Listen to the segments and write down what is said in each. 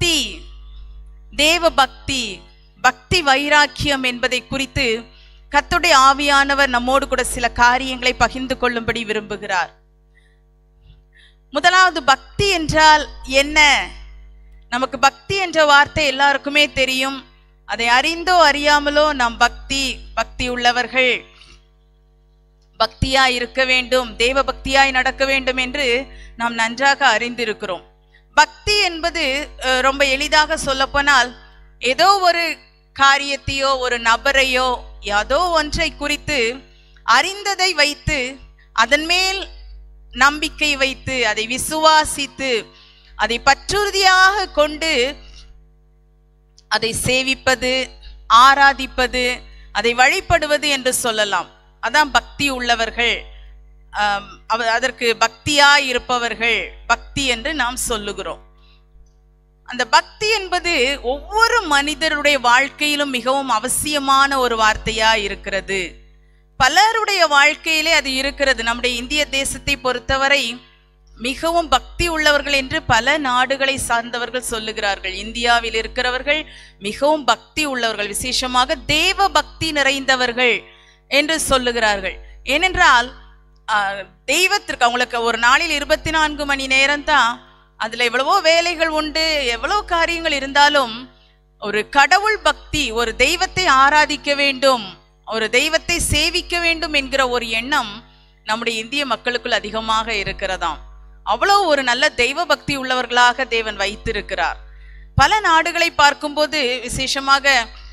பக்தி தேவ பக்தி பக்தி வைராக்கியம் என்பதை குறித்து கர்த்தருடைய ஆவியானவர் நம்மோடு கூட சில காரியங்களை பகிர்ந்து கொள்ளும்படி விரும்புகிறார் முதலாவது பக்தி என்றால் என்ன நமக்கு பக்தி என்ற வார்த்தை எல்லாருக்குமே தெரியும் அதை அறிந்தோ அறியாமலோ நாம் பக்தி பக்தி உள்ளவர்கள் பக்தியாய் இருக்க வேண்டும் தேவ பக்தியாய் நடக்க வேண்டும் என்று நாம் நன்றாக அறிந்திருக்கிறோம் பக்தி என்பது அஹ், ரொம்ப எளிதாக சொல்லப்போனால் ஏதோ ஒரு காரியத்தையோ ஒரு நபரையோ ஏதோ ஒன்றை குறித்து அறிந்ததை வைத்து அதன் மேல் நம்பிக்கை வைத்து அதை விசுவாசித்து அதை பற்றுறுதியாக கொண்டு அதை சேவிப்பது ஆராதிப்பது அதை வழிபடுவது என்று சொல்லலாம் அதான் பக்தி உள்ளவர்கள் ஆம், அவ- அதற்கு பக்தியாய் இருப்பவர்கள் பக்தி என்று நாம் சொல்லுகிறோம் அந்த பக்தி என்பது ஒவ்வொரு மனிதருடைய வாழ்க்கையிலும் மிகவும் அவசியமான ஒரு வார்த்தையா இருக்கிறது பலருடைய வாழ்க்கையிலே அது இருக்கிறது நம்முடைய இந்திய தேசத்தை பொறுத்தவரை மிகவும் பக்தி உள்ளவர்கள் என்று பல நாடுகளை சார்ந்தவர்கள் சொல்லுகிறார்கள் இந்தியாவில் இருக்கிறவர்கள் மிகவும் பக்தி உள்ளவர்கள் விசேஷமாக தேவ பக்தி நிறைந்தவர்கள் என்று சொல்லுகிறார்கள் ஏனென்றால் ஆஹ், தெய்வத்திற்கு அவங்களுக்கு ஒரு நாளில் இருபத்தி நான்கு மணி நேரம் தான் அதுல எவ்வளவோ வேலைகள் உண்டு எவ்வளவு காரியங்கள் இருந்தாலும் ஒரு கடவுள் பக்தி ஒரு தெய்வத்தை ஆராதிக்க வேண்டும் ஒரு தெய்வத்தை சேவிக்க வேண்டும் என்கிற ஒரு எண்ணம் நம்முடைய இந்திய மக்களுக்குள் அதிகமாக இருக்கிறதாம் அவ்வளவு ஒரு நல்ல தெய்வ பக்தி உள்ளவர்களாக தேவன் வைத்திருக்கிறார் பல நாடுகளை பார்க்கும்போது விசேஷமாக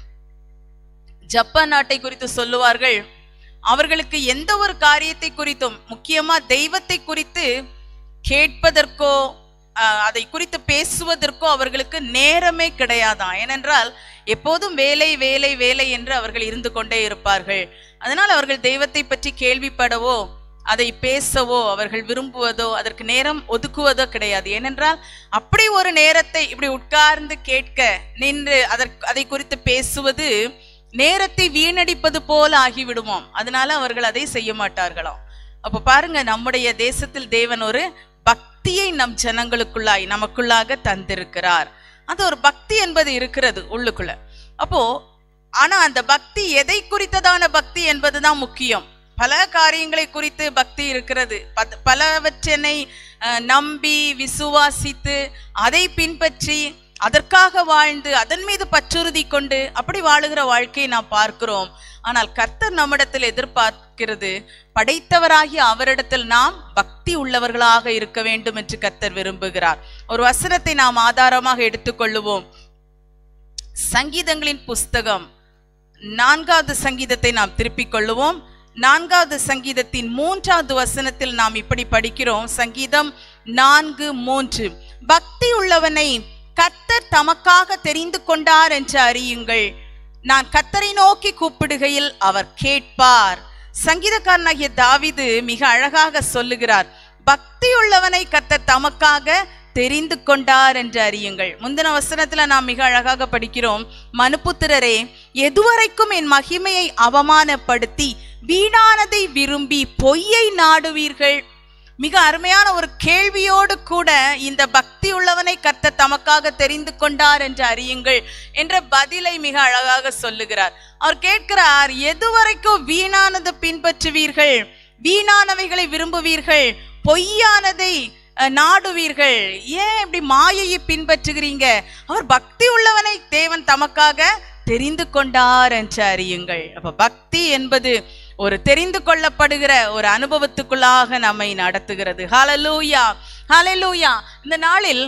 ஜப்பான் நாட்டை குறித்து சொல்லுவார்கள் அவர்களுக்கு எந்த ஒரு காரியத்தை குறித்தும் முக்கியமா தெய்வத்தை குறித்து கேட்பதற்கோ ஆஹ், அதை குறித்து பேசுவதற்கோ அவர்களுக்கு நேரமே கிடையாதாம் ஏனென்றால் எப்போதும் வேலை வேலை வேலை என்று அவர்கள் இருந்து கொண்டே இருப்பார்கள் அதனால் அவர்கள் தெய்வத்தை பற்றி கேள்விப்படவோ அதை பேசவோ அவர்கள் விரும்புவதோ அதற்கு நேரம் ஒதுக்குவதோ கிடையாது ஏனென்றால் அப்படி ஒரு நேரத்தை இப்படி உட்கார்ந்து கேட்க நின்று அதற்கு அதை குறித்து பேசுவது நேரத்தை வீணடிப்பது போல ஆகிவிடுமாம் அதனால அவர்கள் அதை செய்ய மாட்டார்களாம் அப்ப பாருங்க நம்முடைய தேசத்தில் தேவன் ஒரு பக்தியை நம் ஜனங்களுக்குள்ளாய் நமக்குள்ளாக தந்திருக்கிறார் அது ஒரு பக்தி என்பது இருக்கிறது உள்ளுக்குள்ள அப்போ ஆனா அந்த பக்தி எதை குறித்ததான பக்தி என்பதுதான் முக்கியம் பல காரியங்களை குறித்து பக்தி இருக்கிறது பத்- பலவற்றினை அஹ், நம்பி விசுவாசித்து அதை பின்பற்றி அதற்காக வாழ்ந்து அதன் மீது பற்றுறுதி கொண்டு அப்படி வாழுகிற வாழ்க்கையை நாம் பார்க்கிறோம் ஆனால் கர்த்தர் நம்மிடத்தில் எதிர்பார்க்கிறது படைத்தவராகிய அவரிடத்தில் நாம் பக்தி உள்ளவர்களாக இருக்க வேண்டும் என்று கர்த்தர் விரும்புகிறார் ஒரு வசனத்தை நாம் ஆதாரமாக எடுத்துக்கொள்ளுவோம் சங்கீதங்களின் புஸ்தகம் நான்காவது சங்கீதத்தை நாம் திருப்பிக் கொள்ளுவோம் நான்காவது சங்கீதத்தின் மூன்றாவது வசனத்தில் நாம் இப்படி படிக்கிறோம் சங்கீதம் நான்கு மூன்று பக்தி உள்ளவனை கர்த்தர் தமக்காக தெரிந்து கொண்டார் என்று அறியுங்கள் நான் கர்த்தரை நோக்கி கூப்பிடுகையில் அவர் கேட்பார் சங்கீதக்காரனாகிய தாவீது மிக அழகாக சொல்லுகிறார் பக்தி உள்ளவனை கர்த்தர் தமக்காக தெரிந்து கொண்டார் என்று அறியுங்கள் முந்தின வசனத்துல நாம் மிக அழகாக படிக்கிறோம் மனுபுத்திரரே எதுவரைக்கும் என் மகிமையை அவமானப்படுத்தி வீணானதை விரும்பி பொய்யை நாடுவீர்கள் மிக அருமையான ஒரு கேள்வியோடு கூட இந்த பக்தி உள்ளவனை கர்த்தர் தமக்காக தெரிந்து கொண்டார் என்று அறியுங்கள் என்ற பதிலை மிக அழகாக சொல்லுகிறார் அவர் கேட்கிறார் எதுவரைக்கும் வீணானது பின்பற்றுவீர்கள் வீணானவைகளை விரும்புவீர்கள் பொய்யானதை அஹ், நாடுவீர்கள் ஏன் இப்படி மாயையை பின்பற்றுகிறீங்க அவர் பக்தி உள்ளவனை தேவன் தமக்காக தெரிந்து கொண்டார் என்று அறியுங்கள் அப்ப பக்தி என்பது ஒரு தெரிந்து கொள்ளப்படுகிற ஒரு அனுபவத்துக்குள்ளாக நம்மை நடத்துகிறது ஹalleluya ஹalleluya இந்த நாளில்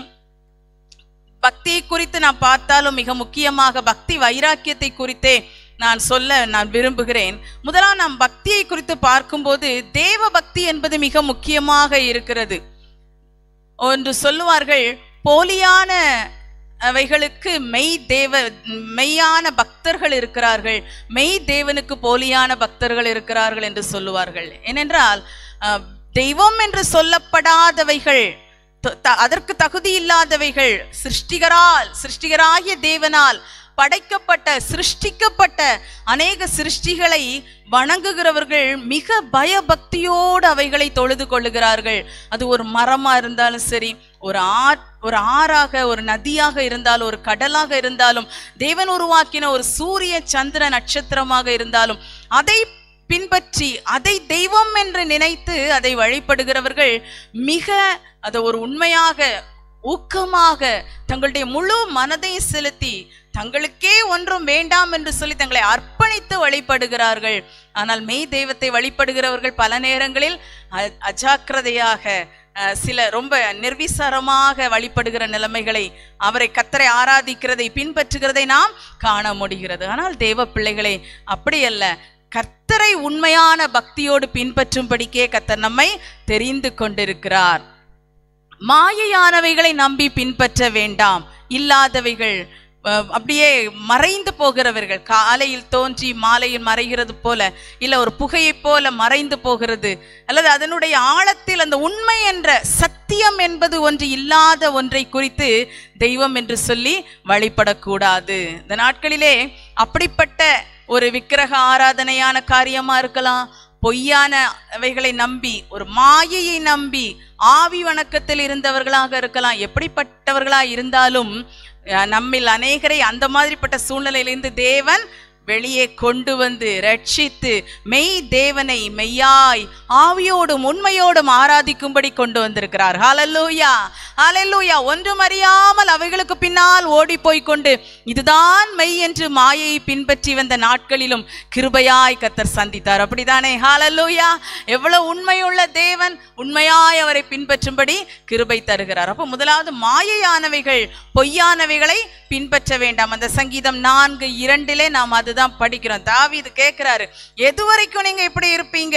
பக்தியை குறித்து நான் பார்த்தாலும் மிக முக்கியமாக பக்தி வைராக்கியத்தை குறித்தே நான் சொல்ல நான் விரும்புகிறேன் முதலாம் நாம் பக்தியை குறித்து பார்க்கும்போது தேவ பக்தி என்பது மிக முக்கியமாக இருக்கிறது ஒன்று சொல்லுவார்கள் போலியான அவைகளுக்கு மெய் தேவ மெய்யான பக்தர்கள் இருக்கிறார்கள் மெய் தேவனுக்கு போலியான பக்தர்கள் இருக்கிறார்கள் என்று சொல்லுவார்கள் ஏனென்றால் அஹ், தெய்வம் என்று சொல்லப்படாதவைகள் த- த- அதற்கு தகுதி இல்லாதவைகள் சிருஷ்டிகரால் சிருஷ்டிகராகிய தேவனால் படைக்கப்பட்ட சிருஷ்டிக்கப்பட்ட அநேக சிருஷ்டிகளை வணங்குகிறவர்கள் மிக பயபக்தியோடு அவைகளை தொழுது கொள்ளுகிறார்கள் அது ஒரு மரமா இருந்தாலும் சரி ஒரு ஆற் ஒரு ஆறாக ஒரு நதியாக இருந்தாலும் ஒரு கடலாக இருந்தாலும் தேவன் உருவாக்கின ஒரு சூரிய சந்திர நட்சத்திரமாக இருந்தாலும் அதை பின்பற்றி அதை தெய்வம் என்று நினைத்து அதை வழிபடுகிறவர்கள் மிக அதை ஒரு உண்மையாக ஊக்கமாக தங்களுடைய முழு மனதை செலுத்தி தங்களுக்கே ஒன்றும் வேண்டாம் என்று சொல்லி தங்களை அர்ப்பணித்து வழிபடுகிறார்கள் ஆனால் மெய் தெய்வத்தை வழிபடுகிறவர்கள் பல நேரங்களில் அ- அஜாக்கிரதையாக அஹ், சில ரொம்ப நிர்விசாரமாக வழிபடுகிற நிலைமைகளை அவரை கத்தரை ஆராதிக்கிறதை பின்பற்றுகிறதை நாம் காண முடிகிறது ஆனால் தேவ பிள்ளைகளே அப்படி அல்ல கர்த்தரை உண்மையான பக்தியோடு பின்பற்றும்படிக்கே கர்த்தர் நம்மை தெரிந்து கொண்டிருக்கிறார் மாயையானவைகளை நம்பி பின்பற்ற வேண்டாம் இல்லாதவைகள் அஹ், அப்படியே மறைந்து போகிறவர்கள் காலையில் தோன்றி மாலையில் மறைகிறது போல இல்ல ஒரு புகையைப் போல மறைந்து போகிறது அல்லது அதனுடைய ஆழத்தில் அந்த உண்மை என்ற சத்தியம் என்பது ஒன்று இல்லாத ஒன்றை குறித்து தெய்வம் என்று சொல்லி வழிபடக்கூடாது இந்த நாட்களிலே அப்படிப்பட்ட ஒரு விக்கிரக ஆராதனையான காரியமா இருக்கலாம் பொய்யான அவைகளை நம்பி ஒரு மாயையை நம்பி ஆவி வணக்கத்தில் இருந்தவர்களாக இருக்கலாம் எப்படிப்பட்டவர்களா இருந்தாலும் அஹ், நம்மில் அநேகரை அந்த மாதிரிப்பட்ட சூழ்நிலையிலிருந்து தேவன் வெளியே கொண்டு வந்து ரட்சித்து மெய் தேவனை மெய்யாய் ஆவியோடும் உண்மையோடும் ஆராதிக்கும்படி கொண்டு வந்திருக்கிறார் ஹalleluya ஹalleluya ஒன்றும் அறியாமல் அவைகளுக்கு பின்னால் ஓடி போய் கொண்டு இதுதான் மெய் என்று மாயையை பின்பற்றி வந்த நாட்களிலும் கிருபையாய் கத்தர் சந்தித்தார் அப்படிதானே ஹalleluya எவ்வளவு உண்மையுள்ள தேவன் உண்மையாய் அவரை பின்பற்றும்படி கிருபை தருகிறார் அப்போ முதலாவது மாயையானவைகள் பொய்யானவைகளை பின்பற்ற வேண்டாம் அந்த சங்கீதம் நான்கு இரண்டிலே நாம் அதுதான் படிக்கிறோம் தாவீது கேட்கிறாரு எது வரைக்கும் நீங்க இப்படி இருப்பீங்க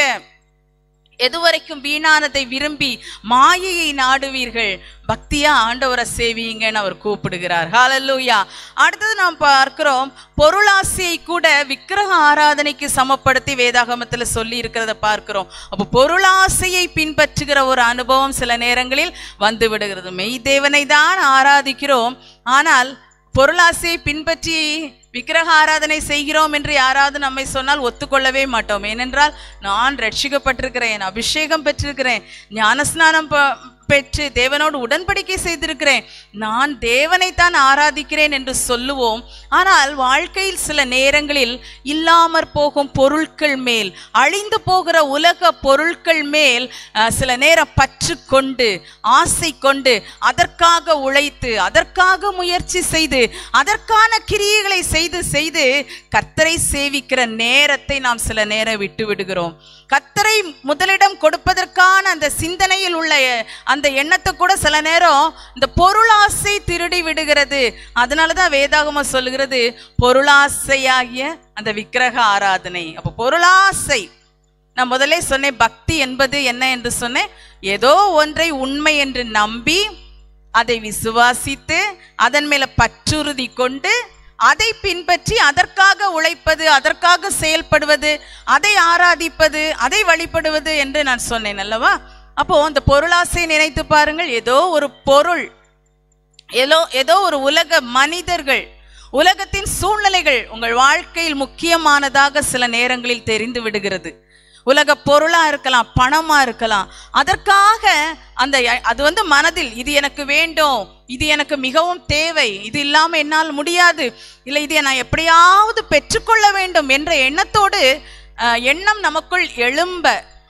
எதுவரைக்கும் வீணானதை விரும்பி மாயையை நாடுவீர்கள் பக்தியா ஆண்டவரை சேவிங்கன்னு அவர் கூப்பிடுகிறார் ஹalleluya அடுத்தது நாம் பார்க்கிறோம் பொருளாசையை கூட விக்கிரக ஆராதனைக்கு சமப்படுத்தி வேதாகமத்துல சொல்லி இருக்கிறத பார்க்கிறோம் அப்போ பொருளாசையை பின்பற்றுகிற ஒரு அனுபவம் சில நேரங்களில் வந்து விடுகிறது மெய் தேவனை தான் ஆராதிக்கிறோம் ஆனால் பொருளாசையை பின்பற்றி விக்கிரக ஆராதனை செய்கிறோம் என்று யாராவது நம்மை சொன்னால் ஒத்துக்கொள்ளவே மாட்டோம் ஏனென்றால் நான் ரட்சிக்கப்பட்டிருக்கிறேன் அபிஷேகம் பெற்றிருக்கிறேன் ஞானஸ்நானம் ப- பெற்று தேவனோடு உடன்படிக்கை செய்திருக்கிறேன் நான் தேவனைத்தான் ஆராதிக்கிறேன் என்று சொல்லுவோம் ஆனால் வாழ்க்கையில் சில நேரங்களில் இல்லாமற் போகும் பொருட்கள் மேல் அழிந்து போகிற உலக பொருட்கள் மேல் அஹ், சில நேரம் பற்று கொண்டு ஆசை கொண்டு அதற்காக உழைத்து அதற்காக முயற்சி செய்து அதற்கான கிரியைகளை செய்து செய்து கர்த்தரை சேவிக்கிற நேரத்தை நாம் சில நேரம் விட்டு விடுகிறோம் கர்த்தரை முதலிடம் கொடுப்பதற்கான அந்த சிந்தனையில் உள்ள அஹ், அந்த எண்ணத்தை கூட சில நேரம் இந்த பொருளாசை திருடி விடுகிறது அதனாலதான் வேதாகமம் சொல்லுகிறது பொருளாசையாகிய அந்த விக்கிரக ஆராதனை அப்போ பொருளாசை நான் முதல்ல சொன்னேன் பக்தி என்பது என்ன என்று சொன்னேன் ஏதோ ஒன்றை உண்மை என்று நம்பி அதை விசுவாசித்து அதன் மேல பற்றுறுதி கொண்டு அதை பின்பற்றி அதற்காக உழைப்பது அதற்காக செயல்படுவது அதை ஆராதிப்பது அதை வழிபடுவது என்று நான் சொன்னேன் அல்லவா அப்போ அந்த பொருளாசை நினைத்து பாருங்கள் ஏதோ ஒரு பொருள் ஏதோ ஏதோ ஒரு உலக மனிதர்கள் உலகத்தின் சூழ்நிலைகள் உங்கள் வாழ்க்கையில் முக்கியமானதாக சில நேரங்களில் தெரிந்து விடுகிறது உலக பொருளா இருக்கலாம் பணமா இருக்கலாம் அதற்காக அந்த அது வந்து மனதில் இது எனக்கு வேண்டும் இது எனக்கு மிகவும் தேவை இது இல்லாம என்னால் முடியாது இல்லை இதை நான் எப்படியாவது பெற்றுக்கொள்ள வேண்டும் என்ற எண்ணத்தோடு அஹ், எண்ணம் நமக்குள் எழும்ப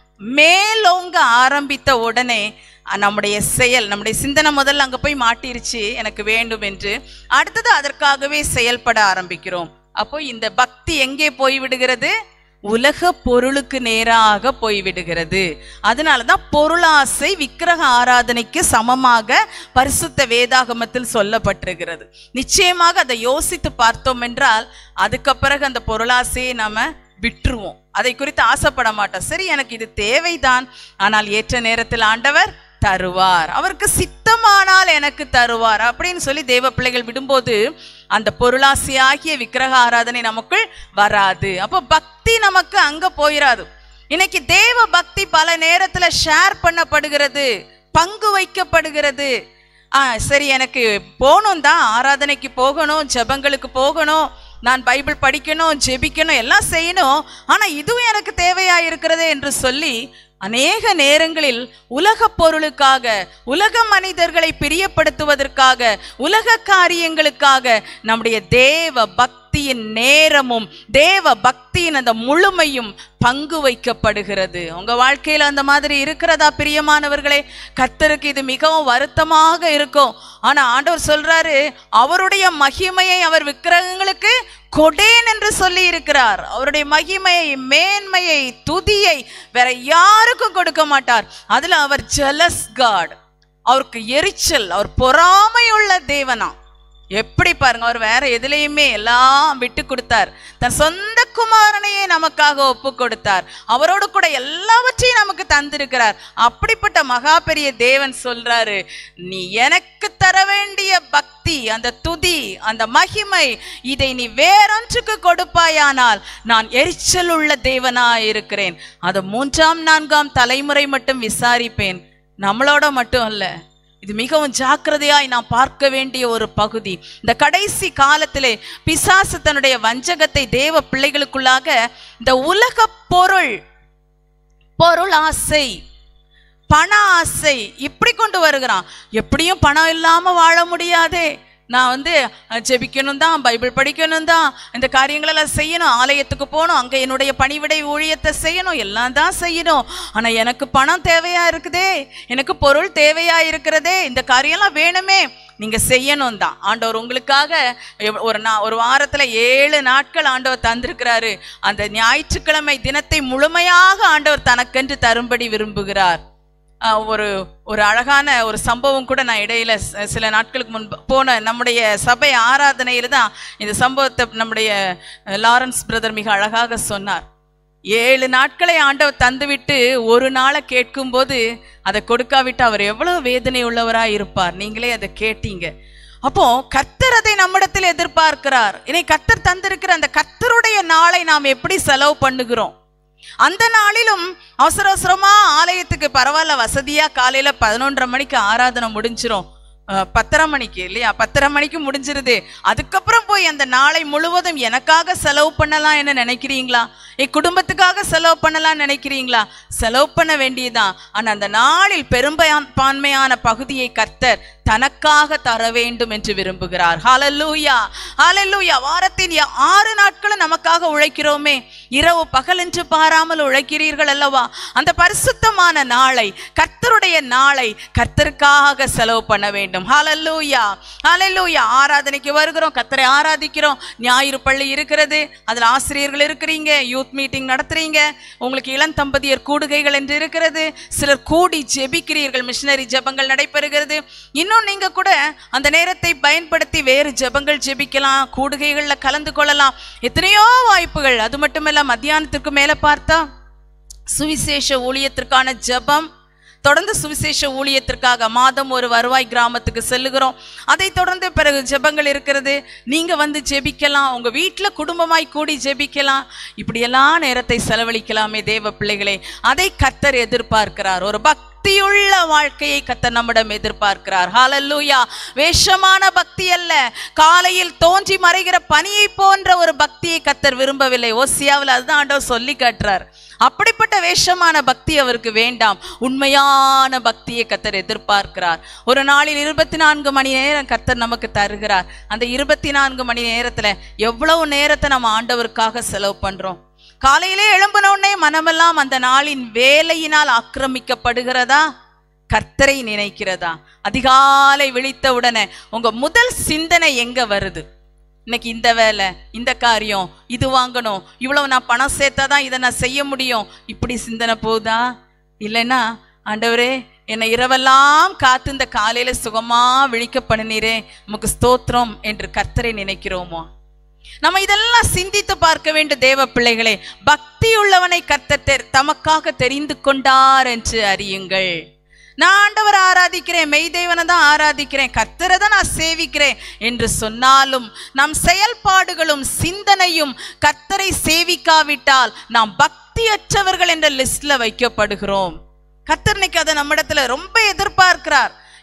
மேலோங்க ஆரம்பித்த உடனே அஹ், நம்முடைய செயல் நம்முடைய சிந்தனை முதல்ல அங்க போய் மாட்டிருச்சு எனக்கு வேண்டும் என்று அடுத்தது அதற்காகவே செயல்பட ஆரம்பிக்கிறோம் அப்போ இந்த பக்தி எங்கே போய் விடுகிறது உலக பொருளுக்கு நேராக போய்விடுகிறது அதனாலதான் பொருளாசை விக்கிரக ஆராதனைக்கு சமமாக பரிசுத்த வேதாகமத்தில் சொல்லப்பட்டிருக்கிறது நிச்சயமாக அதை யோசித்து பார்த்தோம் என்றால் அதுக்கு பிறகு அந்த பொருளாசையை நாம விட்டுருவோம் அதை குறித்து ஆசைப்பட மாட்டோம் சரி எனக்கு இது தேவைதான் ஆனால் ஏற்ற நேரத்தில் ஆண்டவர் தருவார் அவருக்கு சித்தமானால் எனக்கு தருவார் அப்படின்னு சொல்லி தேவ பிள்ளைகள் விடும்போது அந்த பொருளாசையாகிய விக்கிரக ஆராதனை நமக்குள் வராது அப்போ பக்தி நமக்கு அங்க போயிராது இன்னைக்கு தேவ பக்தி பல நேரத்துல ஷேர் பண்ணப்படுகிறது பங்கு வைக்கப்படுகிறது ஆ சரி எனக்கு போகணும் தான் ஆராதனைக்கு போகணும் ஜெபங்களுக்கு போகணும் நான் பைபிள் படிக்கணும் ஜெபிக்கணும் எல்லாம் செய்யணும் ஆனா இதுவும் எனக்கு தேவையா இருக்கிறதே என்று சொல்லி அநேக நேரங்களில் உலக பொருளுக்காக உலக மனிதர்களை பிரியப்படுத்துவதற்காக உலக காரியங்களுக்காக நம்முடைய தேவ பக்தியின் நேரமும் தேவ பக்தியின் அந்த முழுமையும் பங்கு வைக்கப்படுகிறது உங்க வாழ்க்கையில அந்த மாதிரி இருக்கிறதா பிரியமானவர்களே கர்த்தருக்கு இது மிகவும் வருத்தமாக இருக்கும் ஆனா ஆண்டவர் சொல்றாரு அவருடைய மகிமையை அவர் விக்கிரகங்களுக்கு கொடேன் என்று சொல்லி இருக்கிறார் அவருடைய மகிமையை மேன்மையை துதியை வேற யாருக்கும் கொடுக்க மாட்டார் அதுல அவர் ஜெலஸ் காட் அவருக்கு எரிச்சல் அவர் பொறாமையுள்ள தேவனா எப்படி பாருங்க அவர் வேற எதுலையுமே எல்லாம் விட்டு கொடுத்தார் தன் சொந்த குமாரனையே நமக்காக ஒப்பு கொடுத்தார் அவரோடு கூட எல்லாவற்றையும் நமக்கு தந்திருக்கிறார் அப்படிப்பட்ட மகா பெரிய தேவன் சொல்றாரு நீ எனக்கு தர வேண்டிய பக்தி அந்த துதி அந்த மகிமை இதை நீ வேறொன்றுக்கு கொடுப்பாயானால் நான் எரிச்சல் உள்ள தேவனாய் இருக்கிறேன் அது மூன்றாம் நான்காம் தலைமுறை மட்டும் விசாரிப்பேன் நம்மளோட மட்டும் அல்ல இது மிகவும் ஜாக்கிரதையாய் நாம் பார்க்க வேண்டிய ஒரு பகுதி இந்த கடைசி காலத்திலே பிசாசு தன்னுடைய வஞ்சகத்தை தேவ பிள்ளைகளுக்குள்ளாக இந்த உலக பொருள் பொருள் ஆசை பண ஆசை இப்படி கொண்டு வருகிறான் எப்படியும் பணம் இல்லாம வாழ முடியாதே நான் வந்து அஹ், ஜெபிக்கணும் தான் பைபிள் படிக்கணும் தான் இந்த காரியங்களெல்லாம் செய்யணும் ஆலயத்துக்கு போகணும் அங்கே என்னுடைய பணிவிடை ஊழியத்தை செய்யணும் எல்லாம் தான் செய்யணும் ஆனால் எனக்கு பணம் தேவையா இருக்குதே எனக்கு பொருள் தேவையா இருக்கிறதே இந்த காரியம்லாம் வேணுமே நீங்க செய்யணும் தான் ஆண்டவர் உங்களுக்காக எவ்- ஒரு நா ஒரு வாரத்துல ஏழு நாட்கள் ஆண்டவர் தந்திருக்கிறாரு அந்த ஞாயிற்றுக்கிழமை தினத்தை முழுமையாக ஆண்டவர் தனக்கென்று தரும்படி விரும்புகிறார் ஆஹ் ஒரு ஒரு அழகான ஒரு சம்பவம் கூட நான் இடையில ச- சில நாட்களுக்கு முன்பு போன நம்முடைய சபை ஆராதனையில தான் இந்த சம்பவத்தை நம்முடைய அஹ், லாரன்ஸ் பிரதர் மிக அழகாக சொன்னார் ஏழு நாட்களை ஆண்டவர் தந்துவிட்டு ஒரு நாளை கேட்கும்போது அதை கொடுக்காவிட்டு அவர் எவ்வளவு வேதனை உள்ளவராய் இருப்பார் நீங்களே அதை கேட்டீங்க அப்போ கர்த்தர் அதை நம்மிடத்தில் எதிர்பார்க்கிறார் இனி கர்த்தர் தந்திருக்கிற அந்த கர்த்தருடைய நாளை நாம் எப்படி செலவு பண்ணுகிறோம் அந்த நாளிலும் அவசர அவசரமா ஆலயத்துக்கு பரவாயில்ல வசதியா காலையில பதினொன்றரை மணிக்கு ஆராதனை முடிஞ்சிரும் அஹ், பத்தரை மணிக்கு இல்லையா பத்தரை மணிக்கு முடிஞ்சிருது அதுக்கப்புறம் போய் அந்த நாளை முழுவதும் எனக்காக செலவு பண்ணலாம் என்ன நினைக்கிறீங்களா என் குடும்பத்துக்காக செலவு பண்ணலாம் நினைக்கிறீங்களா செலவு பண்ண வேண்டியதுதான் ஆனா அந்த நாளில் பெரும்பான்மையான பகுதியை கர்த்தர் தனக்காக தர வேண்டும் என்று விரும்புகிறார் ஹalleluya ஹalleluya வாரத்தின் யா- ஆறு நாட்களும் நமக்காக உழைக்கிறோமே இரவு பகல் என்று பாராமல் உழைக்கிறீர்கள் அல்லவா அந்த பரிசுத்தமான நாளை கர்த்தருடைய நாளை கர்த்தருக்காக செலவு பண்ண வேண்டும் ஹalleluya ஹalleluya ஆராதனைக்கு வருகிறோம் கர்த்தரை ஆராதிக்கிறோம் ஞாயிறு பள்ளி இருக்கிறது அதுல ஆசிரியர்கள் இருக்கிறீங்க யூத் மீட்டிங் நடத்துறீங்க உங்களுக்கு இளம் தம்பதியர் கூடுகைகள் என்று இருக்கிறது சிலர் கூடி ஜெபிக்கிறீர்கள் மிஷினரி ஜெபங்கள் நடைபெறுகிறது இன்னும் நீங்க கூட அந்த நேரத்தை பயன்படுத்தி வேறு ஜெபங்கள் ஜெபிக்கலாம் கூடுகைகள்ல கலந்து கொள்ளலாம் எத்தனையோ வாய்ப்புகள் அது மட்டுமல்ல மத்தியானத்துக்கு மேல பார்த்தா சுவிசேஷ ஊழியத்திற்கான ஜெபம் தொடர்ந்து சுவிசேஷ ஊழியத்திற்காக மாதம் ஒரு வருவாய் கிராமத்துக்கு செல்லுகிறோம் அதை தொடர்ந்து பிறகு ஜெபங்கள் இருக்கிறது நீங்க வந்து ஜெபிக்கலாம் உங்க வீட்டுல குடும்பமாய் கூடி ஜெபிக்கலாம் இப்படியெல்லாம் நேரத்தை செலவழிக்கலாமே தேவ பிள்ளைகளே அதை கர்த்தர் எதிர்பார்க்கிறார் ஒரு பக்தியுள்ள வாழ்க்கையை கர்த்தர் நம்மிடம் எதிர்பார்க்கிறார் ஹalleluya வேஷமான பக்தி அல்ல காலையில் தோன்றி மறைகிற பனியை போன்ற ஒரு பக்தியை கர்த்தர் விரும்பவில்லை ஓசியாவில் அதுதான் ஆண்டவர் சொல்லி காட்டுறார் அப்படிப்பட்ட வேஷமான பக்தி அவருக்கு வேண்டாம் உண்மையான பக்தியை கர்த்தர் எதிர்பார்க்கிறார் ஒரு நாளில் இருபத்தி நான்கு மணி நேரம் கர்த்தர் நமக்கு தருகிறார் அந்த இருபத்தி நான்கு மணி நேரத்துல எவ்வளவு நேரத்தை நம்ம ஆண்டவருக்காக செலவு பண்றோம் காலையிலே எழும்பின உடனே மனமெல்லாம் அந்த நாளின் வேலையினால் ஆக்கிரமிக்கப்படுகிறதா கர்த்தரை நினைக்கிறதா அதிகாலை விழித்த உடனே உங்க முதல் சிந்தனை எங்க வருது இன்னைக்கு இந்த வேலை இந்த காரியம் இது வாங்கணும் இவ்வளவு நான் பணம் சேர்த்தாதான் இதை நான் செய்ய முடியும் இப்படி சிந்தனை போகுதா இல்லைன்னா ஆண்டவரே என்னை இரவெல்லாம் காத்து இந்த காலையில சுகமா விழிக்க பண்ணினீரே உமக்கு ஸ்தோத்திரம் என்று கர்த்தரை நினைக்கிறோமோ நம்ம இதெல்லாம் சிந்தித்து பார்க்க வேண்டும் தேவ பிள்ளைகளே பக்தி உள்ளவனை கர்த்தர் தெ- தமக்காக தெரிந்து கொண்டார் என்று அறியுங்கள் நான் ஆண்டவர் ஆராதிக்கிறேன் மெய் தேவனை தான் ஆராதிக்கிறேன் கர்த்தரை தான் நான் சேவிக்கிறேன் என்று சொன்னாலும் நம் செயல்பாடுகளும் சிந்தனையும் கர்த்தரை சேவிக்காவிட்டால் நாம் பக்தியற்றவர்கள் என்ற லிஸ்ட்ல வைக்கப்படுகிறோம் கர்த்தர் இன்னைக்கு அதை நம்மிடத்துல ரொம்ப எதிர்பார்க்கிறார்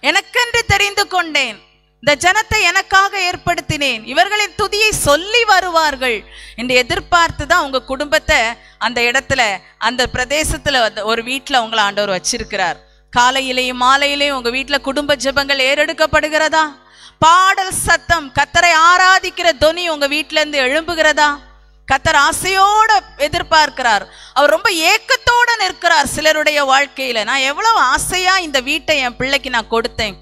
எனக்கென்று தெரிந்து கொண்டேன் இந்த ஜனத்தை எனக்காக ஏற்படுத்தினேன் இவர்களின் துதியை சொல்லி வருவார்கள் என்று எதிர்பார்த்து தான் உங்க குடும்பத்தை அந்த இடத்துல அந்த பிரதேசத்துல வந்து ஒரு வீட்டுல உங்களை ஆண்டவர் வச்சிருக்கிறார் காலையிலேயும் மாலையிலேயும் உங்க வீட்டுல குடும்ப ஜெபங்கள் ஏறெடுக்கப்படுகிறதா பாடல் சத்தம் கத்தரை ஆராதிக்கிற தொனி உங்க வீட்டுல இருந்து எழும்புகிறதா கத்தர் ஆசையோட எதிர்பார்க்கிறார் அவர் ரொம்ப ஏக்கத்தோட நிற்கிறார் சிலருடைய வாழ்க்கையில நான் எவ்வளவு ஆசையா இந்த வீட்டை என் பிள்ளைக்கு நான் கொடுத்தேன்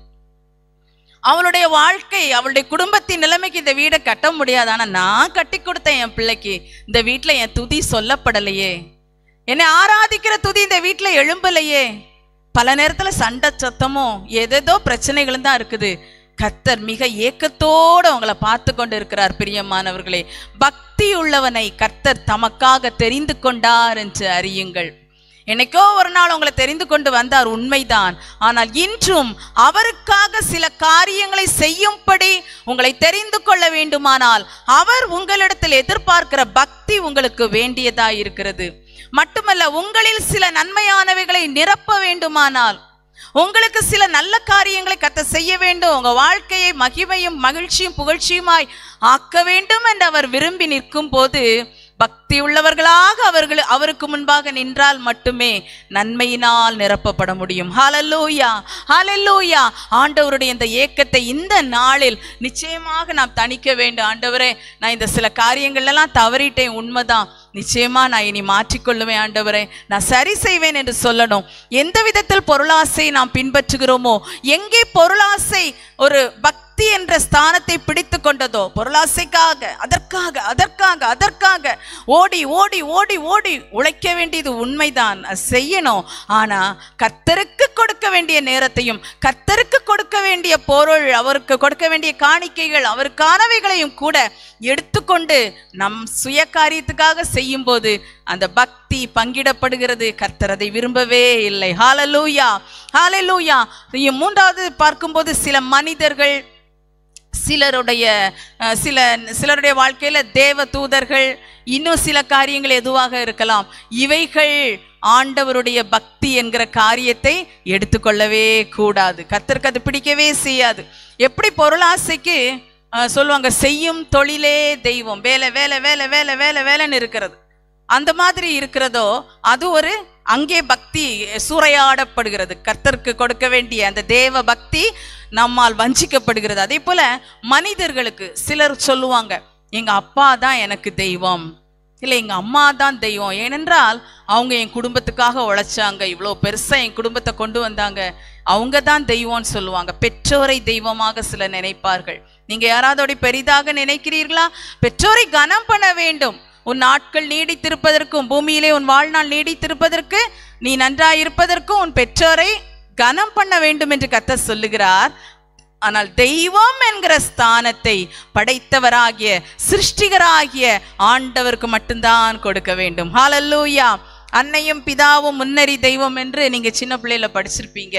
அவளுடைய வாழ்க்கை அவளுடைய குடும்பத்தின் நிலைமைக்கு இந்த வீடை கட்ட முடியாது ஆனா நான் கட்டி கொடுத்தேன் என் பிள்ளைக்கு இந்த வீட்டுல என் துதி சொல்லப்படலையே என்னை ஆராதிக்கிற துதி இந்த வீட்டுல எழும்பலையே பல நேரத்துல சண்டை சத்தமும் ஏதேதோ பிரச்சனைகளும் தான் இருக்குது கத்தர் மிக ஏக்கத்தோடு உங்களை பார்த்து கொண்டு இருக்கிறார் பிரியமானவர்களே பக்தி உள்ளவனை கர்த்தர் தமக்காக தெரிந்து கொண்டார் என்று அறியுங்கள் என்னைக்கோ ஒரு நாள் உங்களை தெரிந்து கொண்டு வந்தார் உண்மைதான் ஆனால் இன்றும் அவருக்காக சில காரியங்களை செய்யும்படி உங்களை தெரிந்து கொள்ள வேண்டுமானால் அவர் உங்களிடத்தில் எதிர்பார்க்கிற பக்தி உங்களுக்கு வேண்டியதா இருக்கிறது மட்டுமல்ல உங்களில் சில நன்மையானவைகளை நிரப்ப வேண்டுமானால் உங்களுக்கு சில நல்ல காரியங்களை கத்த செய்ய வேண்டும் உங்க வாழ்க்கையை மகிமையும் மகிழ்ச்சியும் புகழ்ச்சியுமாய் ஆக்க வேண்டும் என்று அவர் விரும்பி நிற்கும் போது பக்தி உள்ளவர்களாக அவர்கள் அவருக்கு முன்பாக நின்றால் மட்டுமே நன்மையினால் நிரப்பப்பட முடியும் ஹalleluya ஹalleluya ஆண்டவருடைய இந்த ஏக்கத்தை இந்த நாளில் நிச்சயமாக நாம் தணிக்க வேண்டும் ஆண்டவரே நான் இந்த சில காரியங்கள் எல்லாம் தவறிட்டேன் உண்மைதான் நிச்சயமா நான் இனி மாற்றிக்கொள்ளுவேன் ஆண்டவரே நான் சரி செய்வேன் என்று சொல்லணும் எந்த விதத்தில் பொருளாசை நாம் பின்பற்றுகிறோமோ எங்கே பொருளாசை ஒரு பக்தி என்ற ஸ்தானத்தை பிடித்து கொண்டதோ பொருளாசைக்காக அதற்காக அதற்காக அதற்காக ஓடி ஓடி ஓடி ஓடி உழைக்க வேண்டியது உண்மைதான் அது செய்யணும் ஆனா கர்த்தருக்கு கொடுக்க வேண்டிய நேரத்தையும் கர்த்தருக்கு கொடுக்க வேண்டிய பொருள் அவருக்கு கொடுக்க வேண்டிய காணிக்கைகள் அவருக்கானவைகளையும் கூட எடுத்துக்கொண்டு நம் சுய காரியத்துக்காக செய்யும்போது அந்த பக்தி பங்கிடப்படுகிறது கர்த்தர் அதை விரும்பவே இல்லை ஹalleluya ஹalleluya மூன்றாவது பார்க்கும்போது சில மனிதர்கள் சிலருடைய அஹ், சில சிலருடைய வாழ்க்கையில தேவ தூதர்கள் இன்னும் சில காரியங்கள் எதுவாக இருக்கலாம் இவைகள் ஆண்டவருடைய பக்தி என்கிற காரியத்தை எடுத்துக்கொள்ளவே கூடாது கர்த்தருக்கு அது பிடிக்கவே செய்யாது எப்படி பொருளாசைக்கு அஹ், சொல்லுவாங்க செய்யும் தொழிலே தெய்வம் வேலை வேலை வேலை வேலை வேலை வேலைன்னு இருக்கிறது அந்த மாதிரி இருக்கிறதோ அது ஒரு அங்கே பக்தி சூறையாடப்படுகிறது கர்த்தருக்கு கொடுக்க வேண்டிய அந்த தேவ பக்தி நம்மால் வஞ்சிக்கப்படுகிறது அதே போல மனிதர்களுக்கு சிலர் சொல்லுவாங்க எங்க அப்பா தான் எனக்கு தெய்வம் இல்லை எங்க அம்மா தான் தெய்வம் ஏனென்றால் அவங்க என் குடும்பத்துக்காக உழைச்சாங்க இவ்வளோ பெருசா என் குடும்பத்தை கொண்டு வந்தாங்க அவங்க தான் தெய்வம்னு சொல்லுவாங்க பெற்றோரை தெய்வமாக சிலர் நினைப்பார்கள் நீங்க யாராவது பெரிதாக நினைக்கிறீர்களா பெற்றோரை கனம் பண்ண வேண்டும் உன் நாட்கள் நீடித்திருப்பதற்கும் பூமியிலே உன் வாழ்நாள் நீடித்திருப்பதற்கு நீ நன்றாயிருப்பதற்கும் உன் பெற்றோரை கனம் பண்ண வேண்டும் என்று கர்த்தர் சொல்லுகிறார் ஆனால் தெய்வம் என்கிற ஸ்தானத்தை படைத்தவராகிய சிருஷ்டிகராகிய ஆண்டவருக்கு மட்டும்தான் கொடுக்க வேண்டும் ஹalleluya அன்னையும் பிதாவும் முன்னறி தெய்வம் என்று நீங்க சின்ன பிள்ளையில படிச்சிருப்பீங்க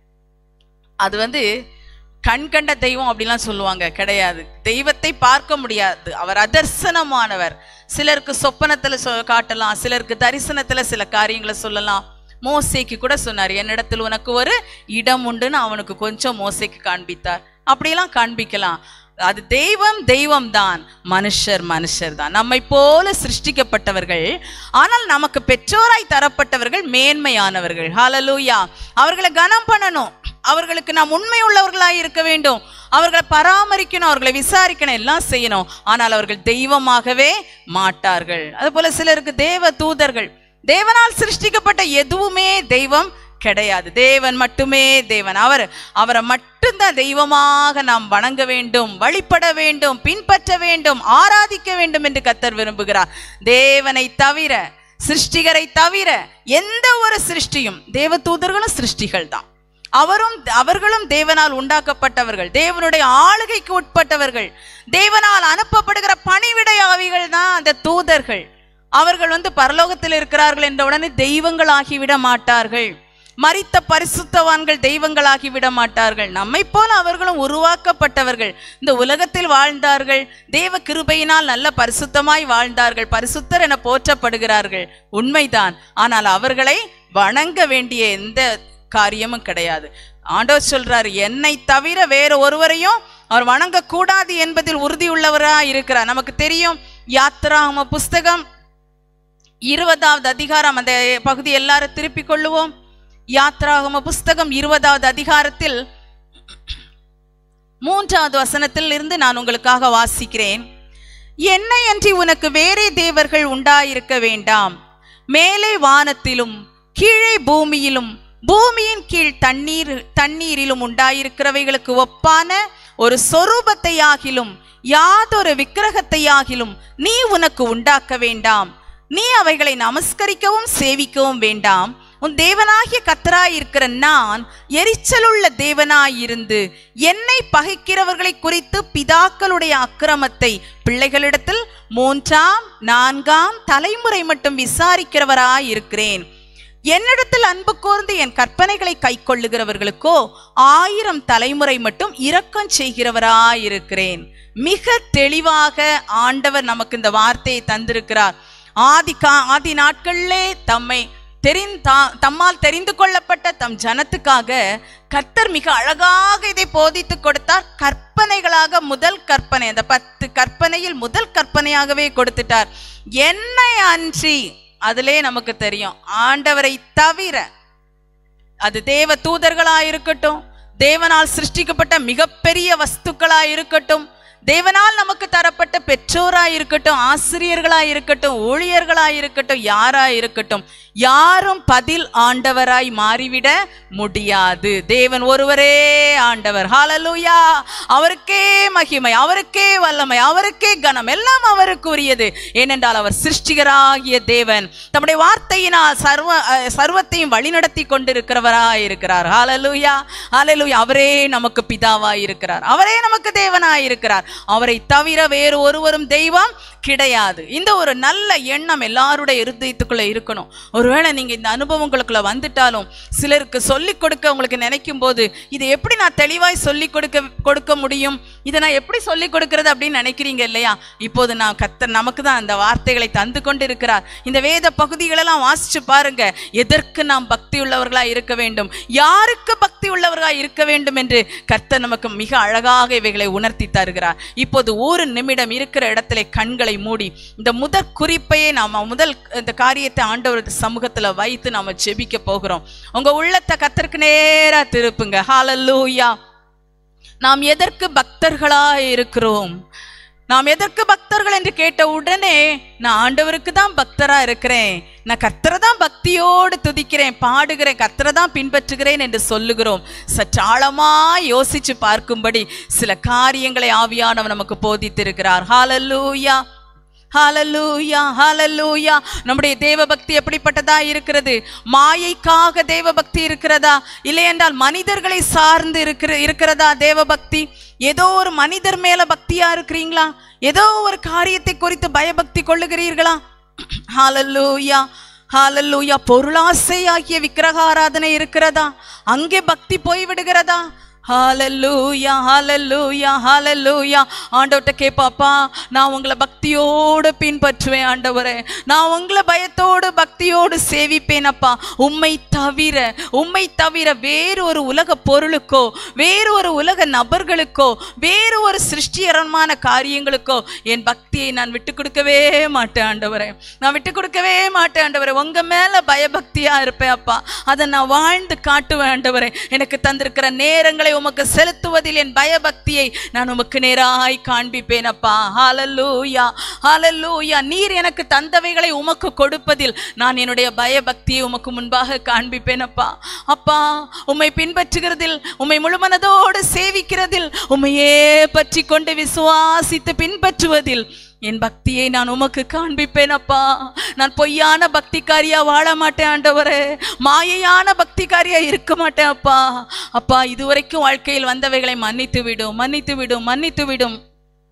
அது வந்து கண் கண்ட தெய்வம் அப்படிலாம் சொல்லுவாங்க கிடையாது தெய்வத்தை பார்க்க முடியாது அவர் அதர்சனமானவர் சிலருக்கு சொப்பனத்துல சொ காட்டலாம் சிலருக்கு தரிசனத்துல சில காரியங்களை சொல்லலாம் மோசேக்கு கூட சொன்னார் என்னிடத்தில் உனக்கு ஒரு இடம் உண்டுன்னு அவனுக்கு கொஞ்சம் மோசேக்கு காண்பித்தார் அப்படியெல்லாம் காண்பிக்கலாம் அது தெய்வம் தெய்வம் தான் மனுஷர் மனுஷர் தான் நம்மை போல சிருஷ்டிக்கப்பட்டவர்கள் ஆனால் நமக்கு பெற்றோராய் தரப்பட்டவர்கள் மேன்மையானவர்கள் ஹalleluya அவர்களை கனம் பண்ணணும் அவர்களுக்கு நாம் உண்மை உள்ளவர்களாய் இருக்க வேண்டும் அவர்களை பராமரிக்கணும் அவர்களை விசாரிக்கணும் எல்லாம் செய்யணும் ஆனால் அவர்கள் தெய்வமாகவே மாட்டார்கள் அதுபோல சிலருக்கு தேவ தூதர்கள் தேவனால் சிருஷ்டிக்கப்பட்ட எதுவுமே தெய்வம் கிடையாது தேவன் மட்டுமே தேவன் அவர் அவரை மட்டும்தான் தெய்வமாக நாம் வணங்க வேண்டும் வழிபட வேண்டும் பின்பற்ற வேண்டும் ஆராதிக்க வேண்டும் என்று கத்தர் விரும்புகிறார் தேவனை தவிர சிருஷ்டிகரை தவிர எந்த ஒரு சிருஷ்டியும் தேவ தூதர்களும் சிருஷ்டிகள் தான் அவரும் அவர்களும் தேவனால் உண்டாக்கப்பட்டவர்கள் தேவனுடைய ஆளுகைக்கு உட்பட்டவர்கள் தேவனால் அனுப்பப்படுகிற பணிவிடை ஆவிகள் தான் அந்த தூதர்கள் அவர்கள் வந்து பரலோகத்தில் இருக்கிறார்கள் என்ற உடனே தெய்வங்கள் ஆகிவிட மாட்டார்கள் மரித்த பரிசுத்தவான்கள் தெய்வங்களாகி விட மாட்டார்கள் நம்மை போல அவர்களும் உருவாக்கப்பட்டவர்கள் இந்த உலகத்தில் வாழ்ந்தார்கள் தேவ கிருபையினால் நல்ல பரிசுத்தமாய் வாழ்ந்தார்கள் பரிசுத்தர் என போற்றப்படுகிறார்கள் உண்மைதான் ஆனால் அவர்களை வணங்க வேண்டிய எந்த காரியமும் கிடையாது ஆண்டவர் சொல்றாரு என்னை தவிர வேற ஒருவரையும் அவர் வணங்கக்கூடாது என்பதில் உறுதியுள்ளவரா இருக்கிறார் நமக்கு தெரியும் யாத்ராகம புஸ்தகம் இருபதாவது அதிகாரம் அந்த பகுதி எல்லாரும் திருப்பிக் கொள்ளுவோம் யாத்ராகம புஸ்தகம் இருபதாவது அதிகாரத்தில் மூன்றாவது வசனத்தில் இருந்து நான் உங்களுக்காக வாசிக்கிறேன் என்னை அன்றி உனக்கு வேறே தேவர்கள் உண்டாயிருக்க வேண்டாம் மேலே வானத்திலும் கீழே பூமியிலும் பூமியின் கீழ் தண்ணீர் தண்ணீரிலும் உண்டாயிருக்கிறவைகளுக்கு ஒப்பான ஒரு சொரூபத்தையாகிலும் யாதொரு விக்கிரகத்தையாகிலும் நீ உனக்கு உண்டாக்க வேண்டாம் நீ அவைகளை நமஸ்கரிக்கவும் சேவிக்கவும் வேண்டாம் உன் தேவனாகிய கத்தராய் இருக்கிற நான் எரிச்சலுள்ள தேவனாயிருந்து என்னை பகைக்கிறவர்களை குறித்து பிதாக்களுடைய அக்கிரமத்தை பிள்ளைகளிடத்தில் மூன்றாம் நான்காம் தலைமுறை மட்டும் விசாரிக்கிறவராய் இருக்கிறேன் என்னிடத்தில் அன்பு கூர்ந்து என் கற்பனைகளை கைக்கொள்ளுகிறவர்களுக்கோ ஆயிரம் தலைமுறை மட்டும் இரக்கம் செய்கிறவராயிருக்கிறேன் மிக தெளிவாக ஆண்டவர் நமக்கு இந்த வார்த்தையை தந்திருக்கிறார் ஆதி கா ஆதி நாட்களிலே தம்மை தெரிந்தா தம்மால் தெரிந்து கொள்ளப்பட்ட தம் ஜனத்துக்காக கர்த்தர் மிக அழகாக இதை போதித்து கொடுத்தார் கற்பனைகளாக முதல் கற்பனை அந்த பத்து கற்பனையில் முதல் கற்பனையாகவே கொடுத்துட்டார் என்னை அன்றி அதிலே நமக்கு தெரியும் ஆண்டவரை தவிர அது தேவ தூதர்களா இருக்கட்டும் தேவனால் சிருஷ்டிக்கப்பட்ட மிகப்பெரிய வஸ்துக்களா இருக்கட்டும் தேவனால் நமக்கு தரப்பட்ட பெற்றோரா இருக்கட்டும் ஆசிரியர்களா இருக்கட்டும் ஊழியர்களா இருக்கட்டும் யாரா இருக்கட்டும் யாரும் பதில் ஆண்டவராய் மாறிவிட முடியாது தேவன் ஒருவரே ஆண்டவர் ஹalleluya அவருக்கே மகிமை அவருக்கே வல்லமை அவருக்கே கனம் எல்லாம் அவருக்கு உரியது ஏனென்றால் அவர் சிருஷ்டிகராகிய தேவன் தம்முடைய வார்த்தையினால் சர்வ அஹ், சர்வத்தையும் வழிநடத்தி கொண்டிருக்கிறவராய் இருக்கிறார் ஹalleluya ஹalleluya அவரே நமக்கு பிதாவாய் இருக்கிறார் அவரே நமக்கு தேவனாய் இருக்கிறார் அவரை தவிர வேறு ஒருவரும் தெய்வம் கிடையாது இந்த ஒரு நல்ல எண்ணம் எல்லாருடைய இருதயத்துக்குள்ள இருக்கணும் ஒருவேளை நீங்க இந்த அனுபவங்களுக்குள்ள வந்துட்டாலும் சிலருக்கு சொல்லிக் கொடுக்க உங்களுக்கு நினைக்கும் போது இதை எப்படி நான் தெளிவாய் சொல்லிக் கொடுக்க கொடுக்க முடியும் இதை நான் எப்படி சொல்லிக் கொடுக்கிறது அப்படின்னு நினைக்கிறீங்க இல்லையா இப்போது நான் கத்தர் நமக்கு தான் அந்த வார்த்தைகளை தந்து கொண்டு இருக்கிறார் இந்த வேத பகுதிகளெல்லாம் வாசிச்சு பாருங்க எதற்கு நாம் பக்தி உள்ளவர்களா இருக்க வேண்டும் யாருக்கு பக்தி உள்ளவர்களா இருக்க வேண்டும் என்று கர்த்தர் நமக்கு மிக அழகாக இவைகளை உணர்த்தி தருகிறார் இப்போது ஒரு நிமிடம் இருக்கிற இடத்துல கண்களை மூடி இந்த முதற் குறிப்பையே நாம முதல் இந்த காரியத்தை ஆண்டவர் சமூகத்துல வைத்து நாம ஜெபிக்க போகிறோம் உங்க உள்ளத்தை கத்தருக்கு நேரா திருப்புங்க ஹalleluya நாம் எதற்கு பக்தர்களா இருக்கிறோம் நாம் எதற்கு பக்தர்கள் என்று கேட்ட உடனே நான் ஆண்டவருக்கு தான் பக்தரா இருக்கிறேன் நான் கர்த்தரை தான் பக்தியோடு துதிக்கிறேன் பாடுகிறேன் கர்த்தரை தான் பின்பற்றுகிறேன் என்று சொல்லுகிறோம் சற்று ஆழமா யோசிச்சு பார்க்கும்படி சில காரியங்களை ஆவியானவர் நமக்கு போதித்திருக்கிறார் ஹalleluya ஹalleluya ஹalleluya நம்முடைய தேவ பக்தி எப்படிப்பட்டதா இருக்கிறது மாயைக்காக தேவ பக்தி இருக்கிறதா இல்லை என்றால் மனிதர்களை சார்ந்து இருக்கிற இருக்கிறதா தேவ பக்தி ஏதோ ஒரு மனிதர் மேல பக்தியா இருக்கிறீங்களா ஏதோ ஒரு காரியத்தை குறித்து பயபக்தி கொள்ளுகிறீர்களா ஹalleluya ஹalleluya பொருளாசை ஆகிய விக்கிரக ஆராதனை இருக்கிறதா அங்கே பக்தி போய்விடுகிறதா ஹalleluya ஹalleluya ஹalleluya ஆண்டவர்ட்ட கேப்பாப்பா நான் உங்களை பக்தியோடு பின்பற்றுவேன் ஆண்டவரே நான் உங்களை பயத்தோடு பக்தியோடு சேவிப்பேன் அப்பா உம்மை தவிர உம்மை தவிர வேறு ஒரு உலக பொருளுக்கோ வேறு ஒரு உலக நபர்களுக்கோ வேறு ஒரு சிருஷ்டிகரமான காரியங்களுக்கோ என் பக்தியை நான் விட்டு கொடுக்கவே மாட்டேன் ஆண்டவரே நான் விட்டு கொடுக்கவே மாட்டேன் ஆண்டவரே உங்க மேல பயபக்தியா இருப்பேன் அப்பா அதை நான் வாழ்ந்து காட்டுவேன் ஆண்டவரே எனக்கு தந்திருக்கிற நேரங்களை உமக்கு செலுத்துவதில் என் பயபக்தியை நான் உமக்கு நேராய் காண்பிப்பேன் அப்பா ஹalleluya ஹalleluya நீர் எனக்கு தந்தவைகளை உமக்கு கொடுப்பதில் நான் என்னுடைய பயபக்தியை உமக்கு முன்பாக காண்பிப்பேன் அப்பா அப்பா உம்மை பின்பற்றுகிறதில் உம்மை முழுமனதோடு சேவிக்கிறதில் உம்மையே பற்றி கொண்டு விசுவாசித்து பின்பற்றுவதில் என் பக்தியை நான் உமக்கு காண்பிப்பேன் அப்பா நான் பொய்யான பக்திக்காரியா வாழ மாட்டேன் ஆண்டவரே மாயையான பக்திக்காரியா இருக்க மாட்டேன் அப்பா அப்பா இதுவரைக்கும் வாழ்க்கையில் வந்தவைகளை மன்னித்து விடும் மன்னித்து விடும் மன்னித்து விடும்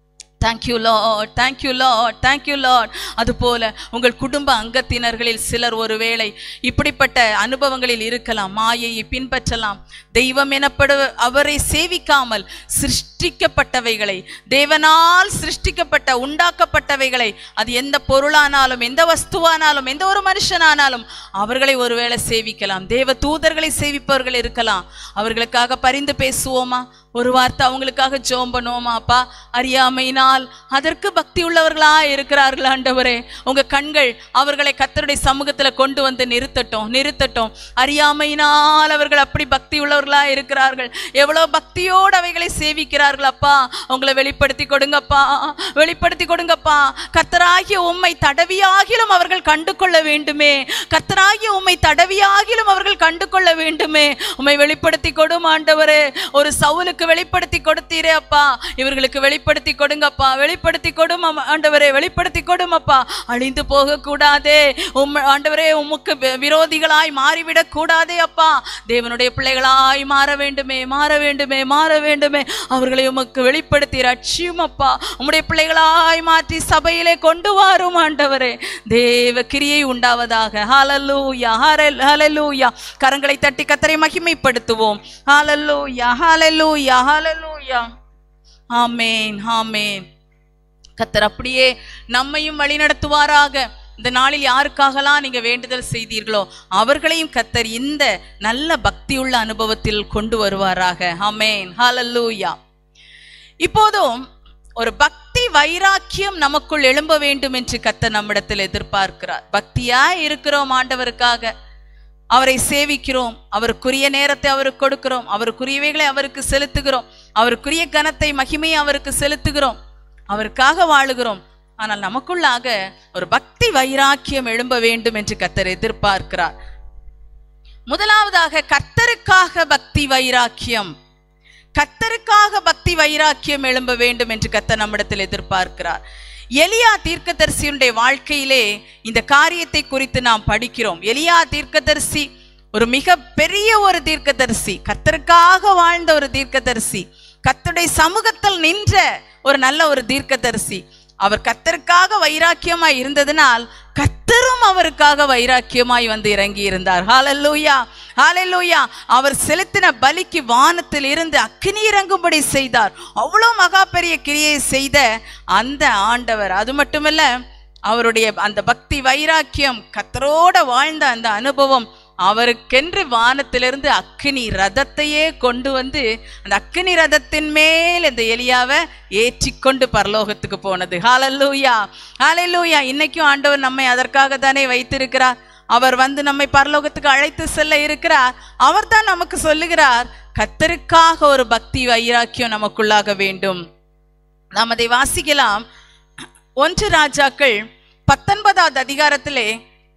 thank you lord thank you lord thank you lord அதுபோல உங்கள் குடும்ப அங்கத்தினர்களில் சிலர் ஒருவேளை இப்படிப்பட்ட அனுபவங்களில் இருக்கலாம் மாயையை பின்பற்றலாம் தெய்வம் எனப்படு அவரை சேவிக்காமல் சிருஷ்டிக்கப்பட்டவைகளை தேவனால் சிருஷ்டிக்கப்பட்ட உண்டாக்கப்பட்டவைகளை அது எந்த பொருளானாலும் எந்த வஸ்துவானாலும் எந்த ஒரு மனுஷனானாலும் அவர்களை ஒருவேளை சேவிக்கலாம் தேவ தூதர்களை சேவிப்பவர்கள் இருக்கலாம் அவர்களுக்காக பரிந்து பேசுவோமா ஒரு வார்த்தை அவங்களுக்காக ஜோம் பண்ணுவோமா அப்பா அறியாமையினால் அதற்கு பக்தி உள்ளவர்களா இருக்கிறார்கள் ஆண்டவரே உங்க கண்கள் அவர்களை கத்தருடைய சமூகத்துல கொண்டு வந்து நிறுத்தட்டும் நிறுத்தட்டும் அறியாமையினால் அவர்கள் அப்படி பக்தி உள்ளவர்களா இருக்கிறார்கள் எவ்வளவு பக்தியோடு அவைகளை சேவிக்கிறார்கள் அப்பா உங்களை வெளிப்படுத்தி கொடுங்கப்பா வெளிப்படுத்தி கொடுங்கப்பா கத்தராகிய உம்மை தடவியாகிலும் அவர்கள் கண்டு கொள்ள வேண்டுமே கத்தராகிய உம்மை தடவியாகிலும் அவர்கள் கண்டு கொள்ள வேண்டுமே உம்மை வெளிப்படுத்தி கொடும் ஆண்டவரே ஒரு சவுலுக்கு வெளிப்படுத்தி கொடுத்தீரே அப்பா இவர்களுக்கு வெளிப்படுத்தி கொடுங்கப்பா வெளிப்படுத்தி கொடும் அம்மா- ஆண்டவரே வெளிப்படுத்தி கொடும் அப்பா அழிந்து போக கூடாதே உம் ஆண்டவரே உமக்கு வி- விரோதிகளாய் மாறிவிடக் கூடாதே அப்பா தேவனுடைய பிள்ளைகளாய் மாற வேண்டுமே மாற வேண்டுமே மாற வேண்டுமே அவர்களை உமக்கு வெளிப்படுத்தி ரட்சியும் அப்பா உம்முடைய பிள்ளைகளாய் மாற்றி சபையிலே கொண்டு வாரும் ஆண்டவரே தேவ கிரியை உண்டாவதாக ஹalleluya ஹalleluya கரங்களை தட்டி கத்தரை மகிமைப்படுத்துவோம் ஹalleluya ஹalleluya ஹalleluya ஆமென் ஆமென் கத்தர் அப்படியே நம்மையும் வழிநடத்துவாராக இந்த நாளில் யாருக்காகலாம் நீங்க வேண்டுதல் செய்தீர்களோ அவர்களையும் கத்தர் இந்த நல்ல பக்தியுள்ள அனுபவத்தில் கொண்டு வருவாராக ஆமென் ஹalleluya இப்போதும் ஒரு பக்தி வைராக்கியம் நமக்குள் எழும்ப வேண்டும் என்று கத்தர் நம்மிடத்தில் எதிர்பார்க்கிறார் பக்தியா இருக்கிறோம் ஆண்டவருக்காக அவரை சேவிக்கிறோம் அவருக்குரிய நேரத்தை அவருக்கு கொடுக்கிறோம் அவருக்குரியவைகளை அவருக்கு செலுத்துகிறோம் அவருக்குரிய கனத்தை மகிமையை அவருக்கு செலுத்துகிறோம் அவருக்காக வாழுகிறோம் ஆனால் நமக்குள்ளாக ஒரு பக்தி வைராக்கியம் எழும்ப வேண்டும் என்று கத்தர் எதிர்பார்க்கிறார் முதலாவதாக கர்த்தருக்காக பக்தி வைராக்கியம் கர்த்தருக்காக பக்தி வைராக்கியம் எழும்ப வேண்டும் என்று கர்த்தர் நம்மிடத்தில் எதிர்பார்க்கிறார் எலியா தீர்க்கதரிசியுடைய வாழ்க்கையிலே இந்த காரியத்தை குறித்து நாம் படிக்கிறோம் எலியா தீர்க்கதரிசி ஒரு மிக பெரிய ஒரு தீர்க்கதரிசி கர்த்தருக்காக வாழ்ந்த ஒரு தீர்க்கதரிசி கர்த்தருடைய சமூகத்தில் நின்ற ஒரு நல்ல ஒரு தீர்க்கதரிசி அவர் கர்த்தருக்காக வைராக்கியமாய் இருந்ததினால் கர்த்தரும் அவருக்காக வைராக்கியமாய் வந்து இறங்கி இருந்தார் ஹalleluya ஹalleluya அவர் செலுத்தின பலிக்கு வானத்தில் இருந்து அக்கினி இறங்கும்படி செய்தார் அவ்வளோ மகா பெரிய கிரியை செய்த அந்த ஆண்டவர் அது மட்டுமல்ல அவருடைய அந்த பக்தி வைராக்கியம் கத்தரோட வாழ்ந்த அந்த அனுபவம் அவருக்கென்று வானத்திலிருந்து அக்கினி ரதத்தையே கொண்டு வந்து அந்த அக்கினி ரதத்தின் மேல் இந்த எலியாவை ஏற்றிக்கொண்டு பரலோகத்துக்கு போனது ஹalleluya ஹalleluya இன்னைக்கும் ஆண்டவர் நம்மை அதற்காக தானே வைத்திருக்கிறார் அவர் வந்து நம்மை பரலோகத்துக்கு அழைத்து செல்ல இருக்கிறார் அவர் தான் நமக்கு சொல்லுகிறார் கத்தருக்காக ஒரு பக்தி வைராக்கியம் நமக்குள்ளாக வேண்டும் நாம் அதை வாசிக்கலாம் ஒன்று ராஜாக்கள் பத்தொன்பதாவது அதிகாரத்திலே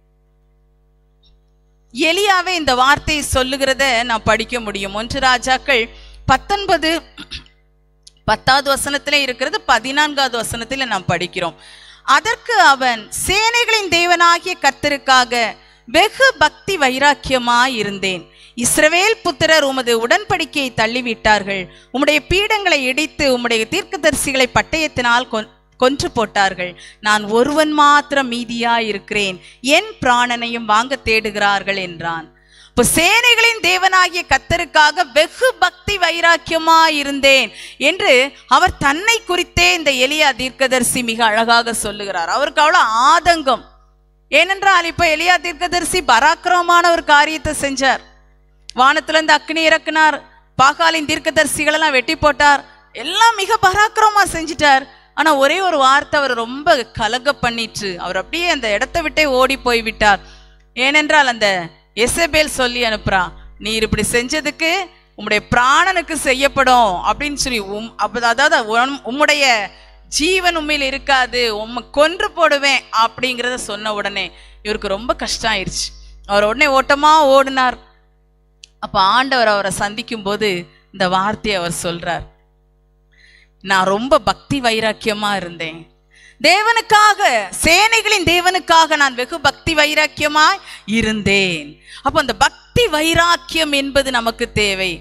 எலியாவே இந்த வார்த்தையை சொல்லுகிறத நான் படிக்க முடியும் ஒன்று ராஜாக்கள் பத்தொன்பது பத்தாவது வசனத்திலே இருக்கிறது பதினான்காவது வசனத்திலே நாம் படிக்கிறோம் அதற்கு அவன் சேனைகளின் தேவனாகிய கர்த்தருக்காக வெகு பக்தி வைராக்கியமாய் இருந்தேன் இஸ்ரவேல் புத்திரர் உமது உடன்படிக்கையை தள்ளிவிட்டார்கள் உம்முடைய பீடங்களை இடித்து உம்முடைய தீர்க்கதரிசிகளை பட்டயத்தினால் கொன்- கொன்று போட்டார்கள் நான் ஒருவன் மாத்திரம் மீதியாய் இருக்கிறேன் என் பிராணனையும் வாங்க தேடுகிறார்கள் என்றான் இப்போ சேனைகளின் தேவனாகிய கத்தருக்காக வெகு பக்தி வைராக்கியமாய் இருந்தேன் என்று அவர் தன்னை குறித்தே இந்த எலியா தீர்க்கதரிசி மிக அழகாக சொல்லுகிறார் அவருக்கு அவ்வளவு ஆதங்கம் ஏனென்றால் இப்ப எலியா தீர்க்கதரிசி பராக்கிரமமான ஒரு காரியத்தை செஞ்சார் வானத்திலிருந்து அக்னி இறக்குனார் பாகாலின் தீர்க்கதரிசிகளெல்லாம் வெட்டி போட்டார் எல்லாம் மிக பராக்கிரமா செஞ்சிட்டார் ஆனா ஒரே ஒரு வார்த்தை அவர் ரொம்ப கலக பண்ணிட்டு அவர் அப்படியே அந்த இடத்தை விட்டே ஓடி போய் விட்டார் ஏனென்றால் அந்த எசபேல் சொல்லி அனுப்புறா நீர் இப்படி செஞ்சதுக்கு உம்முடைய பிராணனுக்கு செய்யப்படும் அப்படின்னு சொல்லி உம் அப்ப அதாவது உம்- உம்முடைய ஜீவன் உண்மையில் இருக்காது உம்மை கொன்று போடுவேன் அப்படிங்கிறத சொன்ன உடனே இவருக்கு ரொம்ப கஷ்டம் ஆயிடுச்சு அவர் உடனே ஓட்டமா ஓடினார் அப்ப ஆண்டவர் அவரை சந்திக்கும் போது இந்த வார்த்தையை அவர் சொல்றார் நான் ரொம்ப பக்தி வைராக்கியமா இருந்தேன் தேவனுக்காக சேனைகளின் தேவனுக்காக நான் வெகு பக்தி வைராக்கியமாய் இருந்தேன் அப்போ அந்த பக்தி வைராக்கியம் என்பது நமக்கு தேவை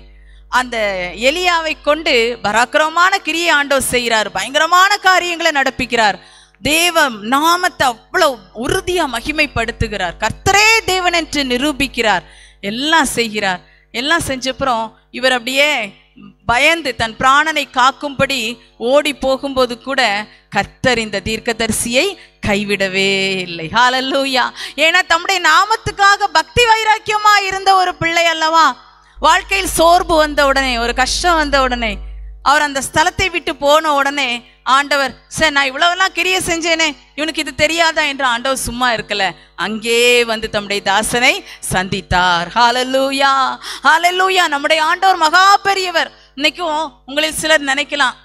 அந்த எலியாவை கொண்டு பராக்கிரமமான கிரியை ஆண்டவர் செய்கிறார் பயங்கரமான காரியங்களை நடப்பிக்கிறார் தேவ நாமத்தை அவ்வளவு உறுதியா மகிமைப்படுத்துகிறார் கர்த்தரே தேவன் என்று நிரூபிக்கிறார் எல்லாம் செய்கிறார் எல்லாம் செஞ்சப்புறம் இவர் அப்படியே பயந்து தன் பிராணனை காக்கும்படி ஓடி போகும்போது கூட கர்த்தர் இந்த தீர்க்கதரிசியை கைவிடவே இல்லை ஹalleluya ஏன்னா தம்முடைய நாமத்துக்காக பக்தி வைராக்கியமா இருந்த ஒரு பிள்ளை அல்லவா வாழ்க்கையில் சோர்வு வந்த உடனே ஒரு கஷ்டம் வந்த உடனே அவர் அந்த ஸ்தலத்தை விட்டு போன உடனே ஆண்டவர் சார் நான் இவ்வளவெல்லாம் கிரிய செஞ்சேனே இவனுக்கு இது தெரியாதா என்று ஆண்டவர் சும்மா இருக்கல அங்கே வந்து தம்முடைய தாசனை சந்தித்தார் ஹalleluya ஹalleluya நம்முடைய ஆண்டவர் மகா பெரியவர் இன்னைக்கும் உங்களில் சிலர் நினைக்கலாம்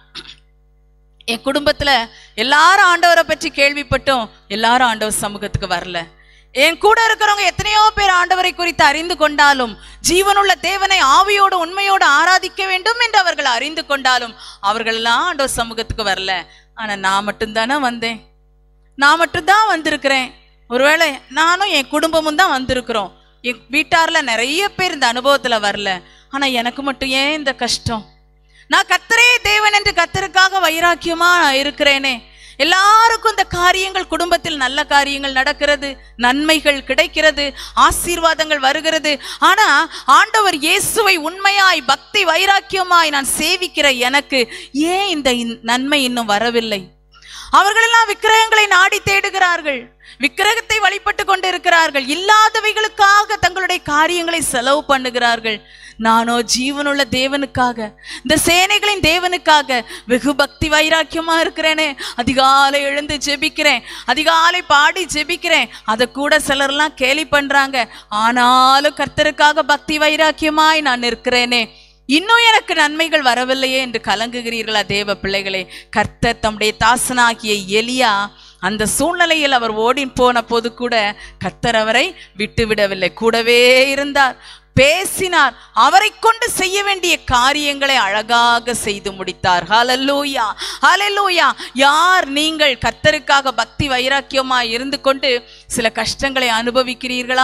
என் குடும்பத்துல எல்லாரும் ஆண்டவரை பற்றி கேள்விப்பட்டும் எல்லாரும் ஆண்டவர் சமூகத்துக்கு வரல என் கூட இருக்கிறவங்க எத்தனையோ பேர் ஆண்டவரை குறித்து அறிந்து கொண்டாலும் ஜீவனுள்ள தேவனை ஆவியோடு உண்மையோடு ஆராதிக்க வேண்டும் என்று அவர்கள் அறிந்து கொண்டாலும் அவர்கள் எல்லாம் ஆண்டவர் சமூகத்துக்கு வரல ஆனா நான் மட்டும்தானே வந்தேன் நான் மட்டும்தான் வந்திருக்கிறேன் ஒருவேளை நானும் என் குடும்பமும் தான் வந்திருக்கிறோம் என் வீட்டார்ல நிறைய பேர் இந்த அனுபவத்துல வரல ஆனா எனக்கு மட்டும் ஏன் இந்த கஷ்டம் நான் கத்தரே தேவன் என்று கத்தருக்காக வைராக்கியமா இருக்கிறேனே எல்லாருக்கும் இந்த காரியங்கள் குடும்பத்தில் நல்ல காரியங்கள் நடக்கிறது நன்மைகள் கிடைக்கிறது ஆசீர்வாதங்கள் வருகிறது ஆனா ஆண்டவர் இயேசுவை உண்மையாய் பக்தி வைராக்கியமாய் நான் சேவிக்கிற எனக்கு ஏன் இந்த இன்- நன்மை இன்னும் வரவில்லை அவர்களெல்லாம் விக்கிரகங்களை நாடி தேடுகிறார்கள் விக்கிரகத்தை வழிபட்டு கொண்டிருக்கிறார்கள் இல்லாதவைகளுக்காக தங்களுடைய காரியங்களை செலவு பண்ணுகிறார்கள் நானோ ஜீவனுள்ள தேவனுக்காக இந்த சேனைகளின் தேவனுக்காக வெகு பக்தி வைராக்கியமா இருக்கிறேனே அதிகாலை எழுந்து ஜெபிக்கிறேன் அதிகாலை பாடி ஜெபிக்கிறேன் அதை கூட சிலர்லாம் கேலி பண்றாங்க ஆனாலும் கர்த்தருக்காக பக்தி வைராக்கியமாய் நான் இருக்கிறேனே இன்னும் எனக்கு நன்மைகள் வரவில்லையே என்று கலங்குகிறீர்களா தேவ பிள்ளைகளே கர்த்தர் தம்முடைய தாசனாகிய எலியா அந்த சூழ்நிலையில் அவர் ஓடி போன போது கூட கர்த்தர் அவரை விட்டுவிடவில்லை கூடவே இருந்தார் பேசினார் அவரை கொண்டு செய்ய வேண்டிய காரியங்களை அழகாக செய்து முடித்தார் ஹalleluya ஹalleluya யார் நீங்கள் கர்த்தருக்காக பக்தி வைராக்கியமாய் இருந்து கொண்டு சில கஷ்டங்களை அனுபவிக்கிறீர்களா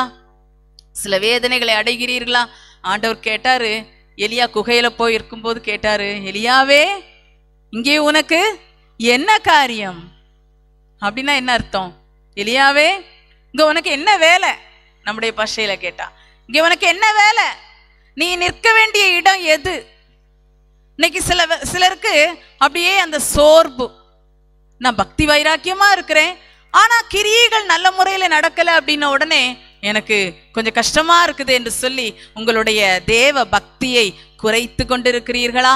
சில வேதனைகளை அடைகிறீர்களா ஆண்டவர் கேட்டாரு எலியா குகையில போய் இருக்கும்போது கேட்டாரு எலியாவே இங்கே உனக்கு என்ன காரியம் அப்படின்னா என்ன அர்த்தம் எலியாவே இங்க உனக்கு என்ன வேலை நம்முடைய பாஷையில கேட்டா இங்க உனக்கு என்ன வேலை நீ நிற்க வேண்டிய இடம் எது இன்னைக்கு சில வே- சிலருக்கு அப்படியே அந்த சோர்வு நான் பக்தி வைராக்கியமா இருக்கிறேன் ஆனா கிரியைகள் நல்ல முறையில நடக்கல அப்படின்ன உடனே எனக்கு கொஞ்சம் கஷ்டமா இருக்குது என்று சொல்லி உங்களுடைய தேவ பக்தியை குறைத்து கொண்டிருக்கிறீர்களா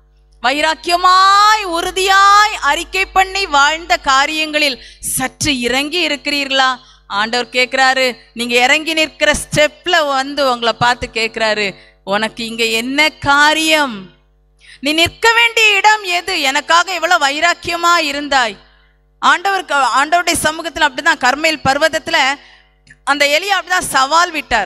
வைராக்கியமாய் உறுதியாய் அறிக்கை பண்ணி வாழ்ந்த காரியங்களில் சற்று இறங்கி இருக்கிறீர்களா ஆண்டவர் கேக்குறாரு நீங்க இறங்கி நிற்கிற ஸ்டெப்ல வந்து உங்களை பார்த்து கேக்குறாரு உனக்கு இங்க என்ன காரியம் நீ நிற்க வேண்டிய இடம் எது எனக்காக எவ்வளவு வைராக்கியமா இருந்தாய் ஆண்டவர் ஆண்டவருடைய சமூகத்துல அப்படிதான் கர்மேல் பர்வதத்துல அந்த எலியா அப்படிதான் சவால் விட்டார்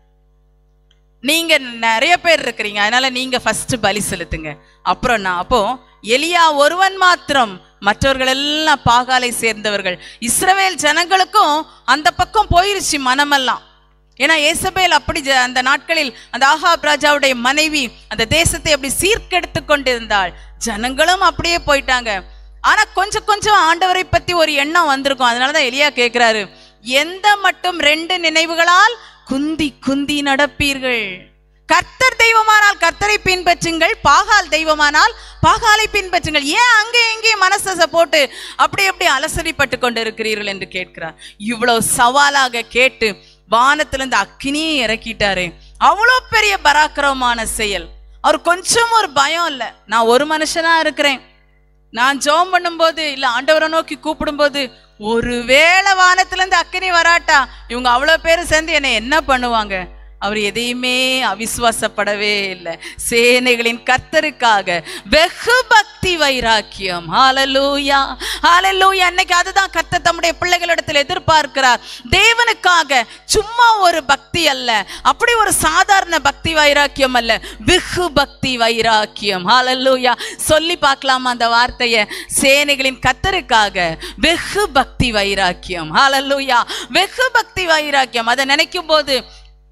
நீங்க நிறைய பேர் இருக்கிறீங்க அதனால நீங்க ஃபர்ஸ்ட் பலி செலுத்துங்க அப்புறம் நான் அப்போ எலியா ஒருவன் மாத்திரம் மற்றவர்கள் எல்லாம் பாகாலை சேர்ந்தவர்கள் இஸ்ரவேல் ஜனங்களுக்கும் அந்த பக்கம் போயிருச்சு மனமெல்லாம் ஏன்னா ஏசபேல் அப்படி ஜ- அந்த நாட்களில் அந்த ஆகாப் ராஜாவுடைய மனைவி அந்த தேசத்தை அப்படி சீர்கெடுத்து கொண்டிருந்தாள் ஜனங்களும் அப்படியே போயிட்டாங்க ஆனா கொஞ்சம் கொஞ்சம் ஆண்டவரை பத்தி ஒரு எண்ணம் வந்திருக்கும் அதனாலதான் எலியா கேக்குறாரு எந்த மட்டும் ரெண்டு நினைவுகளால் குந்தி குந்தி நடப்பீர்கள் கர்த்தர் தெய்வமானால் கர்த்தரை பின்பற்றுங்கள் பாகால் தெய்வமானால் பாகாலை பின்பற்றுங்கள் ஏன் அங்கே இங்கே மனசை போட்டு அப்படி அப்படி அலசரிப்பட்டு கொண்டு இருக்கிறீர்கள் என்று கேட்கிறார் இவ்வளவு சவாலாக கேட்டு வானத்திலிருந்து அக்கினியை இறக்கிட்டாரே அவ்வளோ பெரிய பராக்கிரமமான செயல் அவர் கொஞ்சம் ஒரு பயம் இல்லை நான் ஒரு மனுஷனா இருக்கிறேன் நான் ஜெபம் பண்ணும்போது இல்ல ஆண்டவரை நோக்கி கூப்பிடும்போது ஒருவேளை வானத்துல இருந்து அக்கினி வராட்டா இவங்க அவ்வளவு பேரும் சேர்ந்து என்னை என்ன பண்ணுவாங்க அவர் எதையுமே அவிசுவாசப்படவே இல்லை சேனைகளின் கர்த்தருக்காக வெகு பக்தி வைராக்கியம் ஹalleluya ஹalleluya அன்னைக்கு அதுதான் கர்த்தர் தம்முடைய பிள்ளைகளிடத்தில் எதிர்பார்க்கிறார் தேவனுக்காக சும்மா ஒரு பக்தி அல்ல அப்படி ஒரு சாதாரண பக்தி வைராக்கியம் அல்ல வெகு பக்தி வைராக்கியம் ஹalleluya சொல்லி பார்க்கலாமா அந்த வார்த்தையை சேனைகளின் கத்தருக்காக வெகு பக்தி வைராக்கியம் ஹalleluya வெகு பக்தி வைராக்கியம் அதை நினைக்கும் போது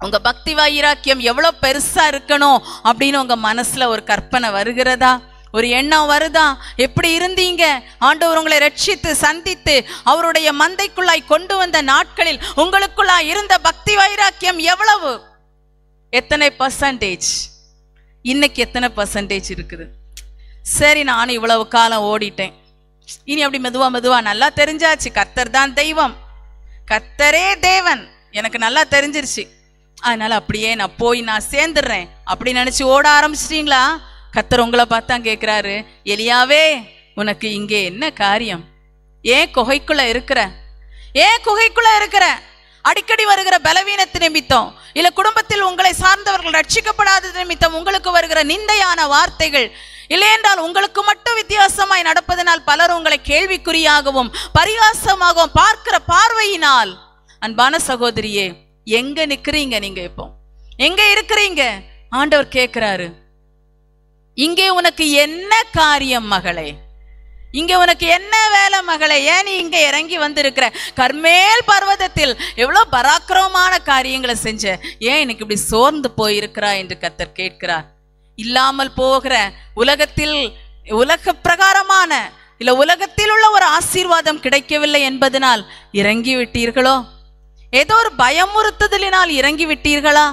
உங்க பக்தி வைராக்கியம் எவ்வளவு பெருசா இருக்கணும் அப்படின்னு உங்க மனசுல ஒரு கற்பனை வருகிறதா ஒரு எண்ணம் வருதா எப்படி இருந்தீங்க ஆண்டவர் உங்களை ரட்சித்து சந்தித்து அவருடைய மந்தைக்குள்ளாய் கொண்டு வந்த நாட்களில் உங்களுக்குள்ளாய் இருந்த பக்தி வைராக்கியம் எவ்வளவு எத்தனை பர்சன்டேஜ் இன்னைக்கு எத்தனை பர்சன்டேஜ் இருக்குது சரி நானும் இவ்வளவு காலம் ஓடிட்டேன் இனி அப்படி மெதுவா மெதுவா நல்லா தெரிஞ்சாச்சு கர்த்தர் தான் தெய்வம் கர்த்தரே தேவன் எனக்கு நல்லா தெரிஞ்சிருச்சு அதனால அப்படியே நான் போய் நான் சேர்ந்துடுறேன் அப்படி நினைச்சு ஓட ஆரம்பிச்சிட்டீங்களா கர்த்தர் உங்களை பார்த்தா கேட்குறாரு எலியாவே உனக்கு இங்கே என்ன காரியம் ஏன் குகைக்குள்ள இருக்கிற ஏன் குகைக்குள்ள இருக்கிற அடிக்கடி வருகிற பலவீனத்து நிமித்தம் இல்ல குடும்பத்தில் உங்களை சார்ந்தவர்கள் ரட்சிக்கப்படாதது நிமித்தம் உங்களுக்கு வருகிற நிந்தையான வார்த்தைகள் இல்லையென்றால் உங்களுக்கு மட்டும் வித்தியாசமாய் நடப்பதனால் பலர் உங்களை கேள்விக்குறியாகவும் பரிகாசமாகவும் பார்க்கிற பார்வையினால் அன்பான சகோதரியே எங்க நிக்கிறீங்க நீங்க இப்போ எங்க இருக்கிறீங்க ஆண்டவர் கேட்கிறாரு இங்கே உனக்கு என்ன காரியம் மகளே இங்க உனக்கு என்ன வேலை மகளே ஏன் நீ இங்க இறங்கி வந்திருக்கிற கர்மேல் பர்வதத்தில் எவ்வளவு பராக்கிரமமான காரியங்களை செஞ்ச ஏன் எனக்கு இப்படி சோர்ந்து போயிருக்கிறா என்று கத்தர் கேட்கிறார் இல்லாமல் போகிற உலகத்தில் உலக பிரகாரமான இல்ல உலகத்தில் உள்ள ஒரு ஆசீர்வாதம் கிடைக்கவில்லை என்பதனால் இறங்கி விட்டீர்களோ ஏதோ ஒரு பயமுறுத்துதலினால் இறங்கி விட்டீர்களா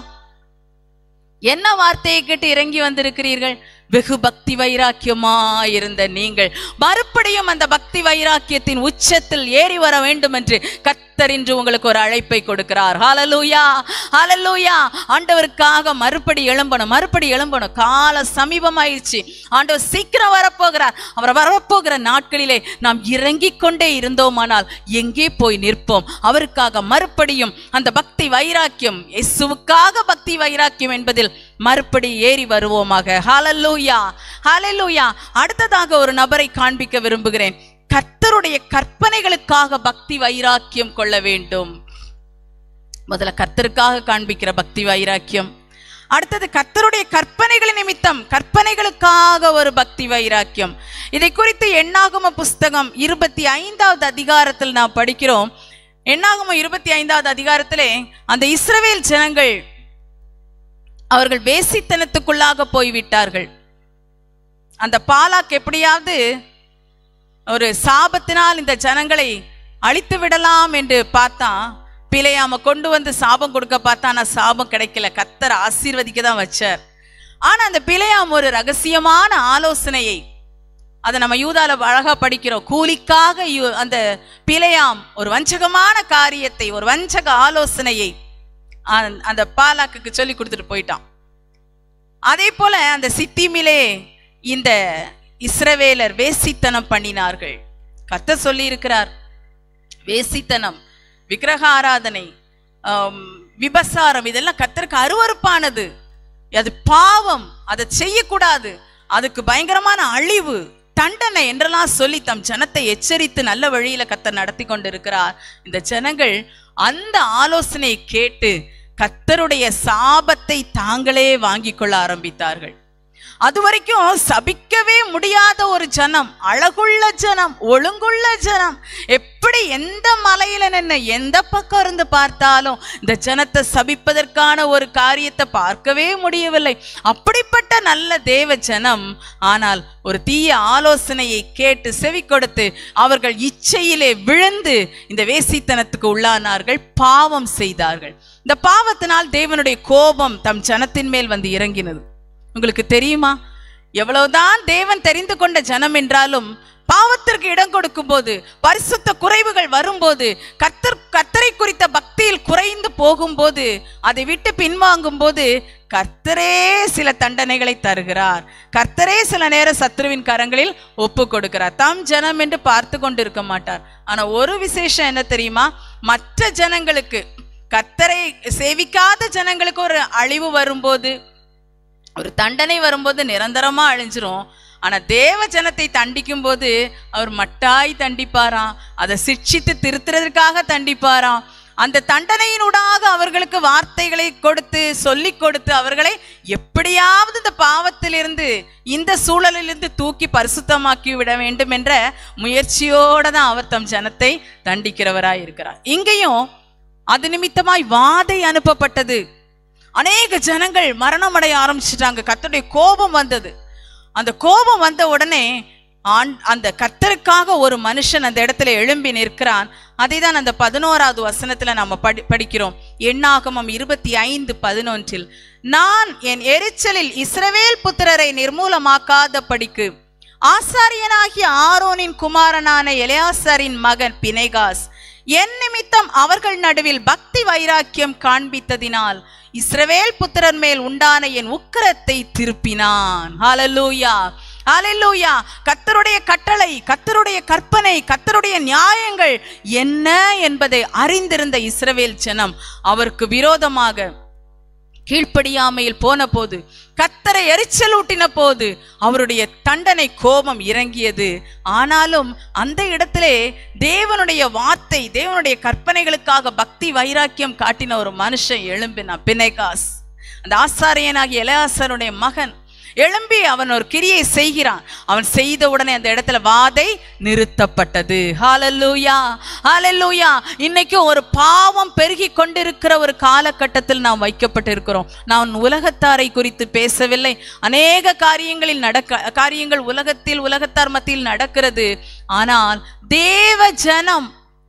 என்ன வார்த்தையை கேட்டு இறங்கி வந்திருக்கிறீர்கள் வெகு பக்தி வைராக்கியமா இருந்த நீங்கள் மறுபடியும் அந்த பக்தி வைராக்கியத்தின் உச்சத்தில் ஏறி வர வேண்டும் என்று கத்தர் இன்று உங்களுக்கு ஒரு அழைப்பை கொடுக்கிறார் ஹalleluya ஹalleluya ஆண்டவருக்காக மறுபடி எழும்பணும் மறுபடி எழும்பணும் கால சமீபமாயிருச்சு ஆண்டவர் சீக்கிரம் வரப்போகிறார் அவர் வரப்போகிற நாட்களிலே நாம் இறங்கிக் கொண்டே இருந்தோமானால் எங்கே போய் நிற்போம் அவருக்காக மறுபடியும் அந்த பக்தி வைராக்கியம் இயேசுவுக்காக பக்தி வைராக்கியம் என்பதில் மறுபடி ஏறி வருவோமாக ஹalleluya ஹalleluya அடுத்ததாக ஒரு நபரை காண்பிக்க விரும்புகிறேன் கர்த்தருடைய கற்பனைகளுக்காக பக்தி வைராக்கியம் கொள்ள வேண்டும் முதல்ல கர்த்தருக்காக காண்பிக்கிற பக்தி வைராக்கியம் அடுத்தது கர்த்தருடைய கற்பனைகள் நிமித்தம் கற்பனைகளுக்காக ஒரு பக்தி வைராக்கியம் இதை குறித்து எண்ணாகம புஸ்தகம் இருபத்தி ஐந்தாவது அதிகாரத்தில் நாம் படிக்கிறோம் எண்ணாகம இருபத்தி ஐந்தாவது அதிகாரத்திலே அந்த இஸ்ரவேல் ஜனங்கள் அவர்கள் வேசித்தனத்துக்குள்ளாக போய்விட்டார்கள் அந்த பாலாக் எப்படியாவது ஒரு சாபத்தினால் இந்த ஜனங்களை அழித்து விடலாம் என்று பார்த்தா பிழையாம கொண்டு வந்து சாபம் கொடுக்க பார்த்தா ஆனா சாபம் கிடைக்கல கத்தர் ஆசீர்வதிக்க தான் வச்சார் ஆனா அந்த பிழையாம் ஒரு ரகசியமான ஆலோசனையை அதை நம்ம யூதால அழகா படிக்கிறோம் கூலிக்காக யூ- அந்த பிழையாம் ஒரு வஞ்சகமான காரியத்தை ஒரு வஞ்சக ஆலோசனையை அந்த- அந்த பாலாக்குக்கு சொல்லி கொடுத்துட்டு போயிட்டான் அதே போல அந்த சித்திமிலே இந்த இஸ்ரவேலர் வேசித்தனம் பண்ணினார்கள் கத்த சொல்லி இருக்கிறார் வேசித்தனம் விக்கிரக ஆராதனை ஆம், விபசாரம் இதெல்லாம் கத்தருக்கு அருவருப்பானது அது பாவம் அதை செய்யக்கூடாது அதுக்கு பயங்கரமான அழிவு தண்டனை என்றெல்லாம் சொல்லி தம் ஜனத்தை எச்சரித்து நல்ல வழியில கத்தர் நடத்தி கொண்டிருக்கிறார் இந்த ஜனங்கள் அந்த ஆலோசனையை கேட்டு கத்தருடைய சாபத்தை தாங்களே வாங்கிக் கொள்ள ஆரம்பித்தார்கள் அது வரைக்கும் சபிக்கவே முடியாத ஒரு ஜனம் அழகுள்ள ஜனம் ஒழுங்குள்ள ஜனம் எப்படி எந்த மலையில நின்று எந்த பக்கம் இருந்து பார்த்தாலும் இந்த ஜனத்தை சபிப்பதற்கான ஒரு காரியத்தை பார்க்கவே முடியவில்லை அப்படிப்பட்ட நல்ல தேவ ஜனம் ஆனால் ஒரு தீய ஆலோசனையை கேட்டு செவி கொடுத்து அவர்கள் இச்சையிலே விழுந்து இந்த வேசித்தனத்துக்கு உள்ளானார்கள் பாவம் செய்தார்கள் இந்த பாவத்தினால் தேவனுடைய கோபம் தம் ஜனத்தின் மேல் வந்து இறங்கினது உங்களுக்கு தெரியுமா எவ்வளவுதான் தேவன் தெரிந்து கொண்ட ஜனம் என்றாலும் பாவத்திற்கு இடம் கொடுக்கும்போது பரிசுத்த குறைவுகள் வரும்போது கர்த்தர் கர்த்தரை குறித்த பக்தியில் குறைந்து போகும்போது அதை விட்டு பின்வாங்கும் போது கர்த்தரே சில தண்டனைகளை தருகிறார் கர்த்தரே சில நேரம் சத்ருவின் கரங்களில் ஒப்பு கொடுக்கிறார் தாம் ஜனம் என்று பார்த்து கொண்டு இருக்க மாட்டார் ஆனா ஒரு விசேஷம் என்ன தெரியுமா மற்ற ஜனங்களுக்கு கர்த்தரை சேவிக்காத ஜனங்களுக்கு ஒரு அழிவு வரும்போது ஒரு தண்டனை வரும்போது நிரந்தரமா அழிஞ்சிரும் ஆனா தேவ ஜனத்தை தண்டிக்கும் போது அவர் மட்டாய் தண்டிப்பாராம் அதை சிட்சித்து திருத்துறதுக்காக தண்டிப்பாராம் அந்த தண்டனையினூடாக அவர்களுக்கு வார்த்தைகளை கொடுத்து சொல்லி கொடுத்து அவர்களை எப்படியாவது இந்த பாவத்திலிருந்து இந்த சூழலிலிருந்து தூக்கி பரிசுத்தமாக்கி விட வேண்டும் என்ற முயற்சியோட தான் அவர் தம் ஜனத்தை தண்டிக்கிறவராய் இருக்கிறார் இங்கேயும் அது நிமித்தமாய் வாதை அனுப்பப்பட்டது அநேக ஜனங்கள் மரணமடைய ஆரம்பிச்சிட்டாங்க கர்த்தருடைய கோபம் வந்தது அந்த கோபம் வந்த உடனே ஆண் அந்த கர்த்தருக்காக ஒரு மனுஷன் அந்த இடத்துல எழும்பி நிற்கிறான் அதை தான் அந்த பதினோராவது வசனத்துல நம்ம படி படிக்கிறோம் எண்ணாகமம் இருபத்தி ஐந்து பதினொன்றில் நான் என் எரிச்சலில் இஸ்ரவேல் புத்திரரை நிர்மூலமாக்காத படிக்கு ஆசாரியனாகிய ஆரோனின் குமாரனான எலியாசரின் மகன் பினேகாஸ் என் நிமித்தம் அவர்கள் நடுவில் பக்தி வைராக்கியம் காண்பித்ததினால் இஸ்ரவேல் புத்திரர் மேல் உண்டான என் உக்கிரத்தை திருப்பினான் ஹalleluya ஹalleluya கர்த்தருடைய கட்டளை கர்த்தருடைய கற்பனை கர்த்தருடைய நியாயங்கள் என்ன என்பதை அறிந்திருந்த இஸ்ரவேல் ஜனம் அவருக்கு விரோதமாக கீழ்ப்படியாமையில் போன போது கத்தரை எரிச்சல் ஊட்டின போது அவருடைய தண்டனை கோபம் இறங்கியது ஆனாலும் அந்த இடத்திலே தேவனுடைய வார்த்தை தேவனுடைய கற்பனைகளுக்காக பக்தி வைராக்கியம் காட்டின ஒரு மனுஷன் எழும்பினான் பினேகாஸ் அந்த ஆசாரியனாகிய இளையாசருடைய மகன் எழும்பி அவன் ஒரு கிரியை செய்கிறான் அவன் செய்த உடனே அந்த இடத்துல வாதை நிறுத்தப்பட்டது ஹalleluya ஹalleluya இன்னைக்கு ஒரு பாவம் பெருகி கொண்டிருக்கிற ஒரு காலகட்டத்தில் நாம் வைக்கப்பட்டிருக்கிறோம் நான் உலகத்தாரை குறித்து பேசவில்லை அநேக காரியங்களில் நடக்க காரியங்கள் உலகத்தில் உலகத்தார் மத்தியில் நடக்கிறது ஆனால் தேவ ஜனம்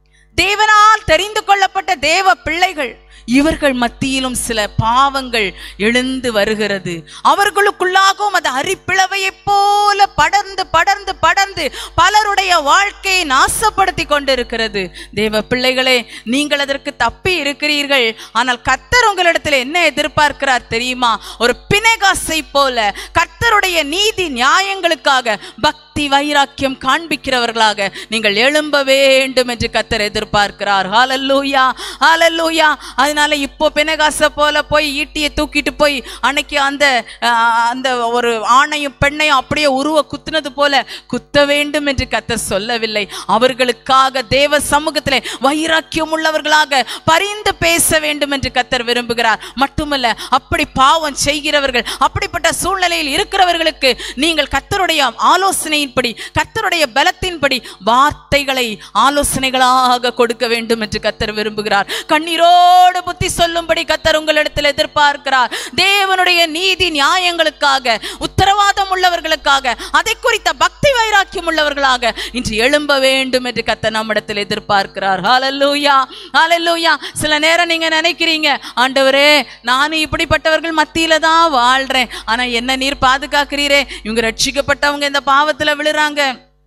தேவனால் தெரிந்து கொள்ளப்பட்ட தேவ பிள்ளைகள் இவர்கள் மத்தியிலும் சில பாவங்கள் எழுந்து வருகிறது அவர்களுக்குள்ளாகவும் அது அரிப்பிளவையைப் போல படர்ந்து படர்ந்து படர்ந்து பலருடைய வாழ்க்கையை நாசப்படுத்தி கொண்டிருக்கிறது தேவ பிள்ளைகளே நீங்கள் அதற்கு தப்பி இருக்கிறீர்கள் ஆனால் கர்த்தர் உங்களிடத்தில் என்ன எதிர்பார்க்கிறார் தெரியுமா ஒரு பிணைகாசை போல கர்த்தருடைய நீதி நியாயங்களுக்காக பக்தி வைராக்கியம் காண்பிக்கிறவர்களாக நீங்கள் எழும்ப வேண்டும் என்று கர்த்தர் எதிர்பார்க்கிறார் ஹalleluya ஹalleluya அதனால இப்போ பெனகாச போல போய் ஈட்டியை தூக்கிட்டு போய் அன்னைக்கு அந்த ஆஹ், அந்த ஒரு ஆணையும் பெண்ணையும் அப்படியே உருவ குத்துனது போல குத்த வேண்டும் என்று கர்த்தர் சொல்லவில்லை அவர்களுக்காக தேவ சமூகத்திலே வைராக்கியம் உள்ளவர்களாக பரிந்து பேச வேண்டும் என்று கர்த்தர் விரும்புகிறார் மட்டுமல்ல அப்படி பாவம் செய்கிறவர்கள் அப்படிப்பட்ட சூழ்நிலையில் இருக்கிறவர்களுக்கு நீங்கள் கர்த்தருடைய ஆலோசனையின்படி கர்த்தருடைய பலத்தின்படி வார்த்தைகளை ஆலோசனைகளாக கொடுக்க வேண்டும் என்று கர்த்தர் விரும்புகிறார் கண்ணீரோடு புத்தி சொல்லும்படி கர்த்தர் உங்களிடத்தில் எதிர்பார்க்கிறார் தேவனுடைய நீதி நியாயங்களுக்காக உத்தரவாதம் உள்ளவர்களுக்காக அதை குறித்த பக்தி வைராக்கியம் உள்ளவர்களாக இன்று எழும்ப வேண்டும் என்று கர்த்தர் நம்மிடத்தில் எதிர்பார்க்கிறார் ஹalleluya ஹalleluya சில நேரம் நீங்க நினைக்கிறீங்க ஆண்டவரே நானும் இப்படிப்பட்டவர்கள் மத்தியில தான் வாழ்றேன் ஆனா என்ன நீர் பாதுகாக்கிறீரே இவங்க ரட்சிக்கப்பட்டவங்க இந்த பாவத்துல விழுறாங்க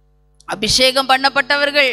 அபிஷேகம் பண்ணப்பட்டவர்கள்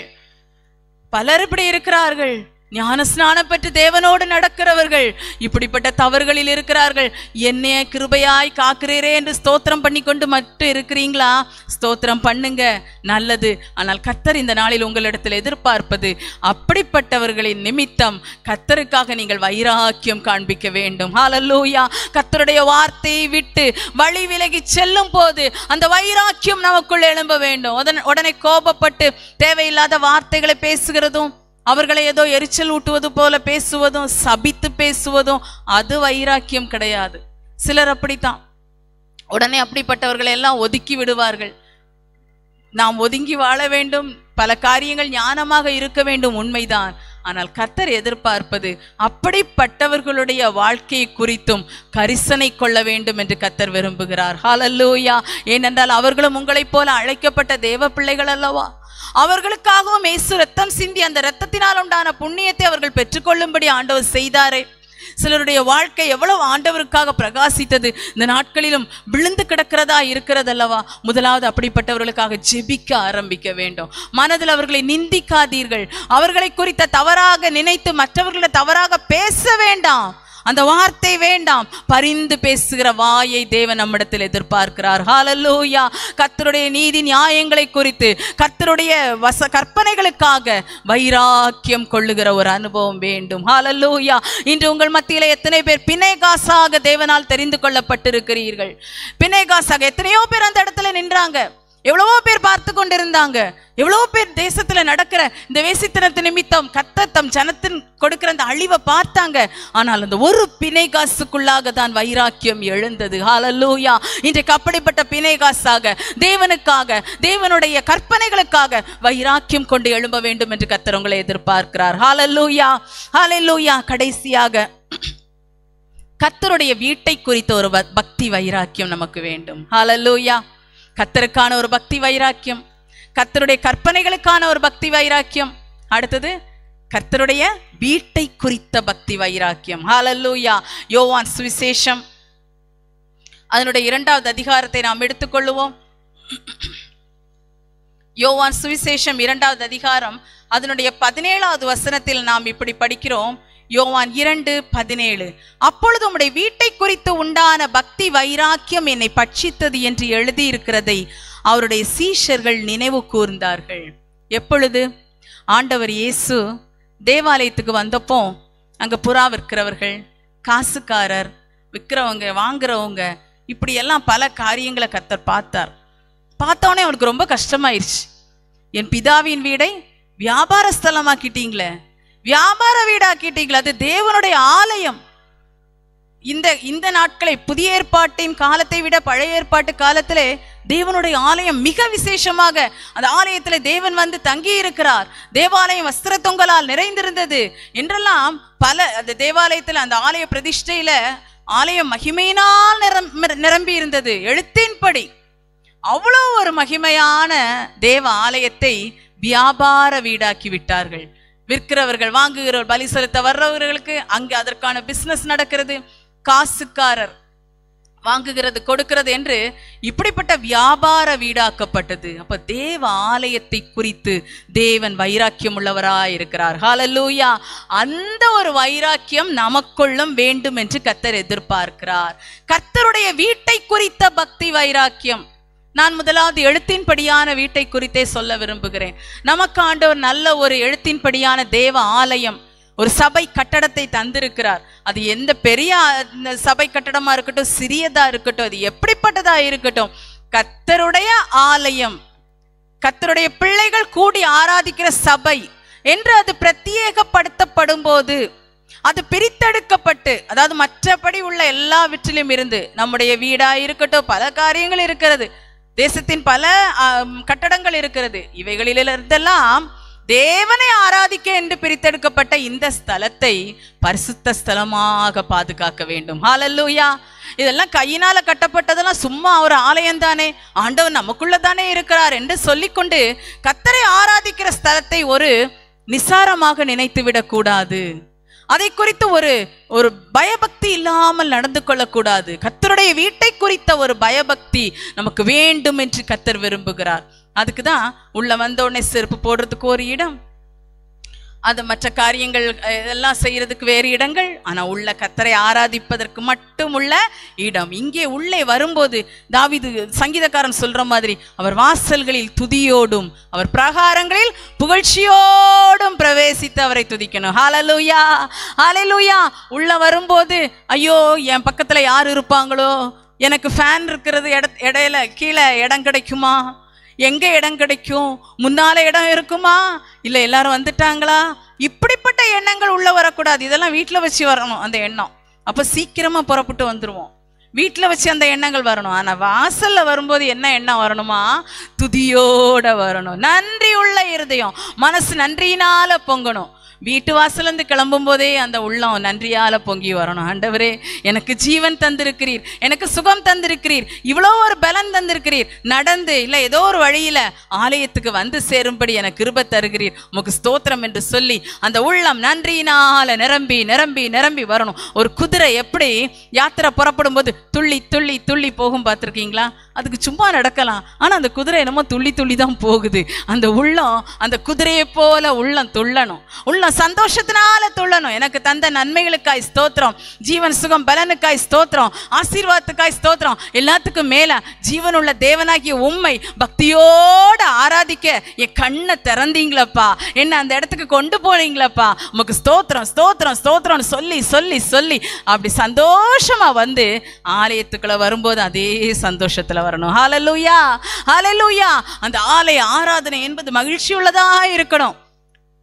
பலர் இப்படி இருக்கிறார்கள் ஞான ஸ்நானம் பெற்று தேவனோடு நடக்கிறவர்கள் இப்படிப்பட்ட தவறுகளில் இருக்கிறார்கள் என்னைய கிருபையாய் காக்கிறீரே என்று ஸ்தோத்திரம் பண்ணி கொண்டு மட்டும் இருக்கிறீங்களா ஸ்தோத்திரம் பண்ணுங்க நல்லது ஆனால் கத்தர் இந்த நாளில் உங்களிடத்தில் எதிர்பார்ப்பது அப்படிப்பட்டவர்களின் நிமித்தம் கத்தருக்காக நீங்கள் வைராக்கியம் காண்பிக்க வேண்டும் ஹalleluya கத்தருடைய வார்த்தையை விட்டு வழி விலகி செல்லும் போது அந்த வைராக்கியம் நமக்குள் எழும்ப வேண்டும் உடனே- உடனே கோபப்பட்டு தேவையில்லாத வார்த்தைகளை பேசுகிறதும் அவர்களை ஏதோ எரிச்சல் ஊட்டுவது போல பேசுவதும் சபித்து பேசுவதும் அது வைராக்கியம் கிடையாது சிலர் அப்படித்தான் உடனே அப்படிப்பட்டவர்களை எல்லாம் ஒதுக்கி விடுவார்கள் நாம் ஒதுங்கி வாழ வேண்டும் பல காரியங்கள் ஞானமாக இருக்க வேண்டும் உண்மைதான் ஆனால் கர்த்தர் எதிர்பார்ப்பது அப்படிப்பட்டவர்களுடைய வாழ்க்கையை குறித்தும் கரிசனை கொள்ள வேண்டும் என்று கர்த்தர் விரும்புகிறார் ஹalleluya ஏனென்றால் அவர்களும் உங்களைப் போல அழைக்கப்பட்ட தேவ பிள்ளைகள் அல்லவா அவர்களுக்காகவும் இயேசு ரத்தம் சிந்தி அந்த ரத்தத்தினால் உண்டான புண்ணியத்தை அவர்கள் பெற்றுக்கொள்ளும்படி ஆண்டவர் செய்தாரே சிலருடைய வாழ்க்கை எவ்வளவு ஆண்டவருக்காக பிரகாசித்தது இந்த நாட்களிலும் விழுந்து கிடக்கிறதா இருக்கிறதல்லவா முதலாவது அப்படிப்பட்டவர்களுக்காக ஜெபிக்க ஆரம்பிக்க வேண்டும் மனதில் அவர்களை நிந்திக்காதீர்கள் அவர்களை குறித்த தவறாக நினைத்து மற்றவர்களை தவறாக பேச வேண்டாம் அந்த வார்த்தை வேண்டாம் பரிந்து பேசுகிற வாயை தேவன் நம்மிடத்தில் எதிர்பார்க்கிறார் ஹalleluya கர்த்தருடைய நீதி நியாயங்களை குறித்து கர்த்தருடைய வச கற்பனைகளுக்காக வைராக்கியம் கொள்ளுகிற ஒரு அனுபவம் வேண்டும் ஹalleluya இன்று உங்கள் மத்தியில எத்தனை பேர் பிணைகாசாக தேவனால் தெரிந்து கொள்ளப்பட்டிருக்கிறீர்கள் பிணைகாசாக எத்தனையோ பேர் அந்த இடத்துல நின்றாங்க எவ்வளவோ பேர் பார்த்து கொண்டிருந்தாங்க எவ்வளவோ பேர் தேசத்துல நடக்கிற இந்த வேசித்தனத்து நிமித்தம் கத்த தம் ஜனத்தின் கொடுக்கிற அந்த அழிவை பார்த்தாங்க ஆனால் அந்த ஒரு பிணைகாசுக்குள்ளாக தான் வைராக்கியம் எழுந்தது ஹalleluya இன்றைக்கு அப்படிப்பட்ட பிணைகாசாக தேவனுக்காக தேவனுடைய கற்பனைகளுக்காக வைராக்கியம் கொண்டு எழும்ப வேண்டும் என்று கத்தர் உங்களை எதிர்பார்க்கிறார் ஹalleluya ஹalleluya கடைசியாக கத்தருடைய வீட்டை குறித்த ஒரு ப- பக்தி வைராக்கியம் நமக்கு வேண்டும் ஹalleluya கத்தருக்கான ஒரு பக்தி வைராக்கியம் கத்தருடைய கற்பனைகளுக்கான ஒரு பக்தி வைராக்கியம் அடுத்தது கர்த்தருடைய வீட்டை குறித்த பக்தி வைராக்கியம் ஹalleluya யோவான் சுவிசேஷம் அதனுடைய இரண்டாவது அதிகாரத்தை நாம் எடுத்துக்கொள்ளுவோம் யோவான் சுவிசேஷம் இரண்டாவது அதிகாரம் அதனுடைய பதினேழாவது வசனத்தில் நாம் இப்படி படிக்கிறோம் யோவான் இரண்டு பதினேழு அப்பொழுது உம்முடைய வீட்டை குறித்து உண்டான பக்தி வைராக்கியம் என்னை பட்சித்தது என்று எழுதியிருக்கிறதை அவருடைய சீஷர்கள் நினைவு கூர்ந்தார்கள் எப்பொழுது ஆண்டவர் இயேசு தேவாலயத்துக்கு வந்தப்போ அங்க புறா விற்கிறவர்கள் காசுக்காரர் விற்கிறவங்க வாங்குறவங்க இப்படி எல்லாம் பல காரியங்களை கத்தர் பார்த்தார் பார்த்தோன்னே அவனுக்கு ரொம்ப கஷ்டமாயிருச்சு என் பிதாவின் வீடை வியாபார ஸ்தலமாக்கிட்டீங்களே வியாபார வீடாக்கிட்டீங்களே அது தேவனுடைய ஆலயம் இந்த இந்த நாட்களை புதிய ஏற்பாட்டின் காலத்தை விட பழைய ஏற்பாட்டு காலத்திலே தேவனுடைய ஆலயம் மிக விசேஷமாக அந்த ஆலயத்துல தேவன் வந்து தங்கி இருக்கிறார் தேவாலயம் வஸ்திர தொங்கலால் நிறைந்திருந்தது என்றெல்லாம் பல அந்த தேவாலயத்துல அந்த ஆலய பிரதிஷ்டையில ஆலயம் மகிமையினால் நிரம் நிரம்பி இருந்தது எழுத்தின்படி அவ்வளோ ஒரு மகிமையான தேவ ஆலயத்தை வியாபார வீடாக்கி விட்டார்கள் விற்கிறவர்கள் வாங்குகிறவர் பலி செலுத்த வர்றவர்களுக்கு அங்கே அதற்கான பிசினஸ் நடக்கிறது காசுக்காரர் வாங்குகிறது கொடுக்கிறது என்று இப்படிப்பட்ட வியாபார வீடாக்கப்பட்டது அப்ப தேவ ஆலயத்தை குறித்து தேவன் வைராக்கியம் உள்ளவராய் இருக்கிறார் ஹalleluya அந்த ஒரு வைராக்கியம் நமக்குள்ளும் வேண்டும் என்று கர்த்தர் எதிர்பார்க்கிறார் கர்த்தருடைய வீட்டை குறித்த பக்தி வைராக்கியம் நான் முதலாவது எழுத்தின்படியான வீட்டை குறித்தே சொல்ல விரும்புகிறேன் நமக்கு ஆண்டவர் நல்ல ஒரு எழுத்தின்படியான தேவ ஆலயம் ஒரு சபை கட்டடத்தை தந்திருக்கிறார் அது எந்த பெரிய அஹ், சபை கட்டடமா இருக்கட்டும் சிறியதா இருக்கட்டும் அது எப்படிப்பட்டதா இருக்கட்டும் கர்த்தருடைய ஆலயம் கர்த்தருடைய பிள்ளைகள் கூடி ஆராதிக்கிற சபை என்று அது பிரத்யேகப்படுத்தப்படும் போது அது பிரித்தெடுக்கப்பட்டு அதாவது மற்றபடி உள்ள எல்லாவற்றிலும் இருந்து நம்முடைய வீடா இருக்கட்டும் பல காரியங்கள் இருக்கிறது தேசத்தின் பல ஆம், கட்டடங்கள் இருக்கிறது இவைகளிலிருந்தெல்லாம் தேவனை ஆராதிக்க என்று பிரித்தெடுக்கப்பட்ட இந்த ஸ்தலத்தை பரிசுத்த ஸ்தலமாக பாதுகாக்க வேண்டும் ஹalleluya இதெல்லாம் கையினால கட்டப்பட்டதெல்லாம் சும்மா ஒரு ஆலயம் தானே ஆண்டவர் நமக்குள்ள தானே இருக்கிறார் என்று சொல்லிக்கொண்டு கத்தரை ஆராதிக்கிற ஸ்தலத்தை ஒரு நிசாரமாக நினைத்து விடக்கூடாது அதை குறித்து ஒரு ஒரு பயபக்தி இல்லாமல் நடந்து கொள்ளக்கூடாது கத்தருடைய வீட்டை குறித்த ஒரு பயபக்தி நமக்கு வேண்டும் என்று கத்தர் விரும்புகிறார் அதுக்கு தான் உள்ள வந்த உடனே செருப்பு போடுறதுக்கு ஒரு இடம் அது மற்ற காரியங்கள் அஹ், இதெல்லாம் செய்யறதுக்கு வேறு இடங்கள் ஆனா உள்ள கத்தரை ஆராதிப்பதற்கு மட்டும் உள்ள இடம் இங்கே உள்ளே வரும்போது தாவீது சங்கீதக்காரன் சொல்ற மாதிரி அவர் வாசல்களில் துதியோடும் அவர் பிரகாரங்களில் புகழ்ச்சியோடும் பிரவேசித்து அவரை துதிக்கணும் ஹalleluya ஹalleluya உள்ள வரும்போது ஐயோ என் பக்கத்துல யார் இருப்பாங்களோ எனக்கு ஃபேன் இருக்கிறது இட இடையில கீழே இடம் கிடைக்குமா எங்க இடம் கிடைக்கும் முன்னால இடம் இருக்குமா இல்ல எல்லாரும் வந்துட்டாங்களா இப்படிப்பட்ட எண்ணங்கள் உள்ள வரக்கூடாது இதெல்லாம் வீட்ல வச்சு வரணும் அந்த எண்ணம் அப்ப சீக்கிரமா புறப்பட்டு வந்துருவோம் வீட்ல வச்சு அந்த எண்ணங்கள் வரணும் ஆனா வாசல்ல வரும்போது என்ன எண்ணம் வரணுமா துதியோட வரணும் நன்றி உள்ள இருதயம் மனசு நன்றியினால பொங்கணும் வீட்டு வாசல்ல இருந்து கிளம்பும் போதே அந்த உள்ளம் நன்றியால பொங்கி வரணும் ஆண்டவரே எனக்கு ஜீவன் தந்திருக்கிறீர் எனக்கு சுகம் தந்திருக்கிறீர் இவ்வளோ ஒரு பலன் தந்திருக்கிறீர் நடந்து இல்ல ஏதோ ஒரு வழியில ஆலயத்துக்கு வந்து சேரும்படி எனக்கு கிருப தருகிறீர் உமக்கு ஸ்தோத்திரம் என்று சொல்லி அந்த உள்ளம் நன்றியினால நிரம்பி நிரம்பி நிரம்பி வரணும் ஒரு குதிரை எப்படி யாத்திரை புறப்படும் போது துள்ளி துள்ளி துள்ளி போகும் பார்த்திருக்கீங்களா அதுக்கு சும்மா நடக்கலாம் ஆனா அந்த குதிரை என்னமோ துள்ளி துள்ளி தான் போகுது அந்த உள்ளம் அந்த குதிரையை போல உள்ளம் துள்ளணும் உள்ளம் சந்தோஷத்தினால துள்ளணும் எனக்கு தந்த நன்மைகளுக்காய் ஸ்தோத்திரம் ஜீவன் சுகம் பலனுக்காய் ஸ்தோத்திரம் ஆசீர்வாதத்துக்காய் ஸ்தோத்திரம் எல்லாத்துக்கும் மேல ஜீவனுள்ள தேவனாகிய உண்மை பக்தியோட ஆராதிக்க என் கண்ணை திறந்தீங்களப்பா என்ன அந்த இடத்துக்கு கொண்டு போனீங்களப்பா உமக்கு ஸ்தோத்திரம் ஸ்தோத்திரம் ஸ்தோத்திரம்னு சொல்லி சொல்லி சொல்லி அப்படி சந்தோஷமா வந்து ஆலயத்துக்குள்ள வரும்போது அதே சந்தோஷத்துல வரணும் ஹalleluya ஹalleluya அந்த ஆலய ஆராதனை என்பது மகிழ்ச்சி உள்ளதா இருக்கணும்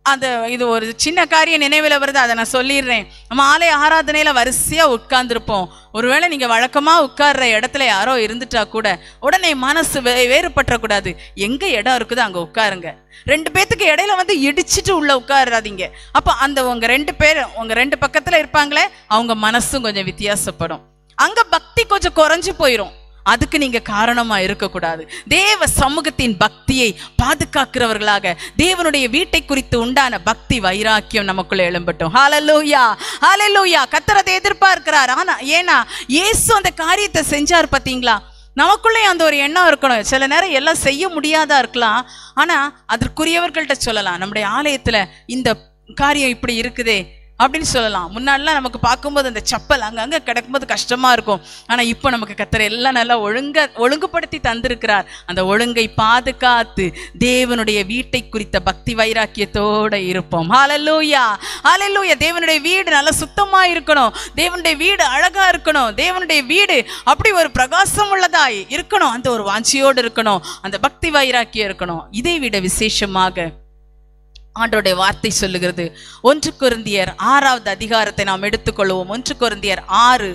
அந்த இது ஒரு சின்ன காரியம் நினைவில் வருது அதை நான் சொல்லிடுறேன் நம்ம ஆலய ஆராதனையில வரிசையா உட்கார்ந்துருப்போம் ஒருவேளை நீங்க வழக்கமா உட்கார்ற இடத்துல யாரோ இருந்துட்டா கூட உடனே மனசு வே வேறுபற்றக்கூடாது எங்க இடம் இருக்குதோ அங்க உட்காருங்க ரெண்டு பேத்துக்கு இடையில வந்து இடிச்சிட்டு உள்ள உட்காராதீங்க அப்ப அந்த உங்க ரெண்டு பேர் உங்க ரெண்டு பக்கத்துல இருப்பாங்களே அவங்க மனசும் கொஞ்சம் வித்தியாசப்படும் அங்க பக்தி கொஞ்சம் குறைஞ்சு போயிரும் அதுக்கு நீங்க காரணமா இருக்கக்கூடாது தேவ சமூகத்தின் பக்தியை பாதுகாக்கிறவர்களாக தேவனுடைய வீட்டை குறித்து உண்டான பக்தி வைராக்கியம் நமக்குள்ள எழும்பட்டும் ஹalleluya ஹalleluya கத்தர் அதை எதிர்பார்க்கிறார் ஆனா ஏன்னா இயேசு அந்த காரியத்தை செஞ்சார் பாத்தீங்களா நமக்குள்ளே அந்த ஒரு எண்ணம் இருக்கணும் சில நேரம் எல்லாம் செய்ய முடியாதா இருக்கலாம் ஆனா அதற்குரியவர்கள்ட்ட சொல்லலாம் நம்முடைய ஆலயத்துல இந்த காரியம் இப்படி இருக்குதே அப்படின்னு சொல்லலாம் முன்னாடிலாம் நமக்கு பார்க்கும்போது அந்த செப்பல் அங்கங்க கிடக்கும்போது கஷ்டமா இருக்கும் ஆனா இப்போ நமக்கு கத்தர் எல்லாம் நல்லா ஒழுங்க ஒழுங்குபடுத்தி தந்திருக்கிறார் அந்த ஒழுங்கை பாதுகாத்து தேவனுடைய வீட்டை குறித்த பக்தி வைராக்கியத்தோட இருப்போம் ஹalleluya ஹalleluya தேவனுடைய வீடு நல்லா சுத்தமா இருக்கணும் தேவனுடைய வீடு அழகா இருக்கணும் தேவனுடைய வீடு அப்படி ஒரு பிரகாசம் உள்ளதாய் இருக்கணும் அந்த ஒரு வாஞ்சியோடு இருக்கணும் அந்த பக்தி வைராக்கியம் இருக்கணும் இதை விட விசேஷமாக ஆண்டோடைய வார்த்தை சொல்லுகிறது ஒன்று கொருந்தியர் ஆறாவது அதிகாரத்தை நாம் எடுத்துக்கொள்வோம் ஒன்று கொருந்தியர் ஆறு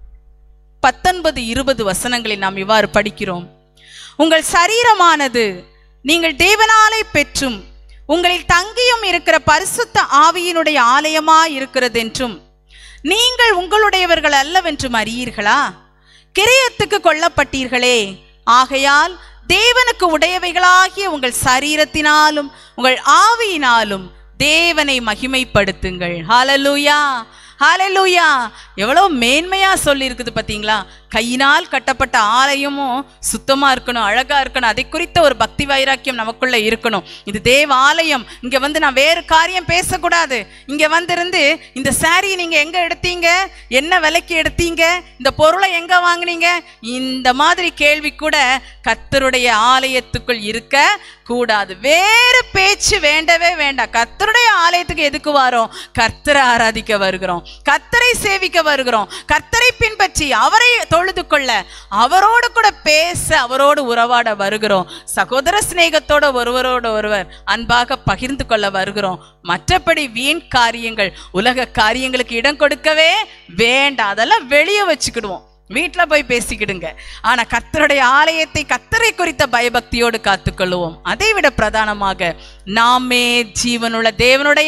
பத்தொன்பது இருபது வசனங்களை நாம் இவ்வாறு படிக்கிறோம் உங்கள் சரீரமானது நீங்கள் தேவனாலே பெற்றும் உங்களில் தங்கியும் இருக்கிற பரிசுத்த ஆவியினுடைய ஆலயமாய் இருக்கிறது என்றும் நீங்கள் உங்களுடையவர்கள் அல்லவென்றும் அறியீர்களா கிரியத்துக்கு கொல்லப்பட்டீர்களே ஆகையால் தேவனுக்கு உடையவைகளாகிய உங்கள் சரீரத்தினாலும் உங்கள் ஆவியினாலும் தேவனை மகிமைப்படுத்துங்கள் ஹalleluya ஹalleluya எவ்வளவு மேன்மையா சொல்லி இருக்குது பாத்தீங்களா கையினால் கட்டப்பட்ட ஆலயமும் சுத்தமா இருக்கணும் அழகா இருக்கணும் அதை குறித்த ஒரு பக்தி வைராக்கியம் நமக்குள்ள இருக்கணும் இது தேவ ஆலயம் இங்க வந்து நான் வேறு காரியம் பேசக்கூடாது இங்க வந்திருந்து இந்த சாரி நீங்க எங்க எடுத்தீங்க என்ன விலைக்கு எடுத்தீங்க இந்த பொருளை எங்க வாங்குனீங்க இந்த மாதிரி கேள்வி கூட கத்தருடைய ஆலயத்துக்குள் இருக்க கூடாது வேறு பேச்சு வேண்டவே வேண்டாம் கர்த்தருடைய ஆலயத்துக்கு எதுக்கு வரோம் கர்த்தரை ஆராதிக்க வருகிறோம் கர்த்தரை சேவிக்க வருகிறோம் கர்த்தரை பின்பற்றி அவரை தொழுது கொள்ள அவரோடு கூட பேச அவரோடு உறவாட வருகிறோம் சகோதர சிநேகத்தோட ஒருவரோட ஒருவர் அன்பாக பகிர்ந்து கொள்ள வருகிறோம் மற்றபடி வீண் காரியங்கள் உலக காரியங்களுக்கு இடம் கொடுக்கவே வேண்டாம் அதெல்லாம் வெளியே வச்சுக்கிடுவோம் வீட்ல போய் பேசிக்கிடுங்க ஆனா கர்த்தருடைய ஆலயத்தை கர்த்தரை குறித்த பயபக்தியோடு காத்துக்கொள்வோம் அதை விட பிரதானமாக நாமே ஜீவனுள்ள தேவனுடைய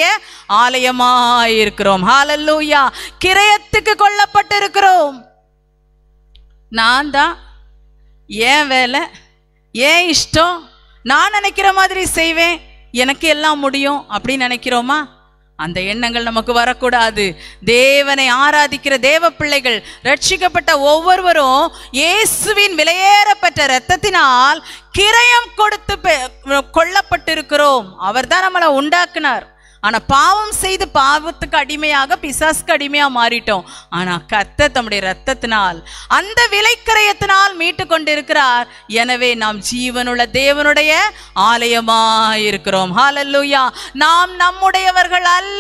ஆலயமாய் இருக்கிறோம் ஹalleluya கிரயத்துக்கு கொல்லப்பட்டிருக்கிறோம் நான் தான் ஏன் வேலை ஏன் இஷ்டம் நான் நினைக்கிற மாதிரி செய்வேன் எனக்கு எல்லாம் முடியும் அப்படின்னு நினைக்கிறோமா அந்த எண்ணங்கள் நமக்கு வரக்கூடாது தேவனை ஆராதிக்கிற தேவ பிள்ளைகள் ரட்சிக்கப்பட்ட ஒவ்வொருவரும் இயேசுவின் விலையேறப்பட்ட இரத்தத்தினால் கிரயம் கொடுத்து பெ- கொல்லப்பட்டிருக்கிறோம் அவர்தான் நம்மளை உண்டாக்குனார் ஆனா பாவம் செய்து பாவத்துக்கு அடிமையாக பிசாசுக்கு அடிமையா மாறிட்டோம் ஆனா கர்த்தர் தம்முடைய ரத்தத்தினால் அந்த விலைக்கரையத்தினால் மீட்டு கொண்டிருக்கிறார் எனவே நாம் ஜீவனுள்ள தேவனுடைய ஆலயமாய் இருக்கிறோம் ஹalleluya நாம் நம்முடையவர்கள் அல்ல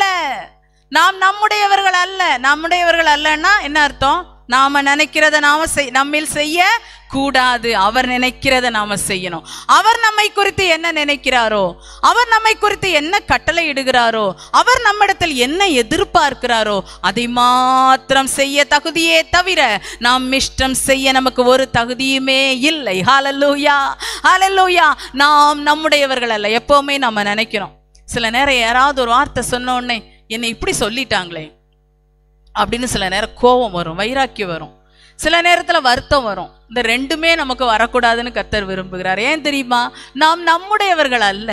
நாம் நம்முடையவர்கள் அல்ல நம்முடையவர்கள் அல்லன்னா என்ன அர்த்தம் நாம நினைக்கிறத நாம செய் நம்மில் செய்ய கூடாது அவர் நினைக்கிறத நாம செய்யணும் அவர் நம்மை குறித்து என்ன நினைக்கிறாரோ அவர் நம்மை குறித்து என்ன கட்டளை இடுகிறாரோ அவர் நம்மிடத்தில் என்ன எதிர்பார்க்கிறாரோ அதை மாத்திரம் செய்ய தகுதியே தவிர நாம் இஷ்டம் செய்ய நமக்கு ஒரு தகுதியுமே இல்லை ஹalleluya ஹalleluya நாம் நம்முடையவர்கள் அல்ல எப்பவுமே நம்ம நினைக்கிறோம் சில நேரம் யாராவது ஒரு வார்த்தை சொன்ன உடனே என்னை இப்படி சொல்லிட்டாங்களே அப்படின்னு சில நேரம் கோபம் வரும் வைராக்கியம் வரும் சில நேரத்துல வருத்தம் வரும் இந்த ரெண்டுமே நமக்கு வரக்கூடாதுன்னு கத்தர் விரும்புகிறார் ஏன் தெரியுமா நாம் நம்முடையவர்கள் அல்ல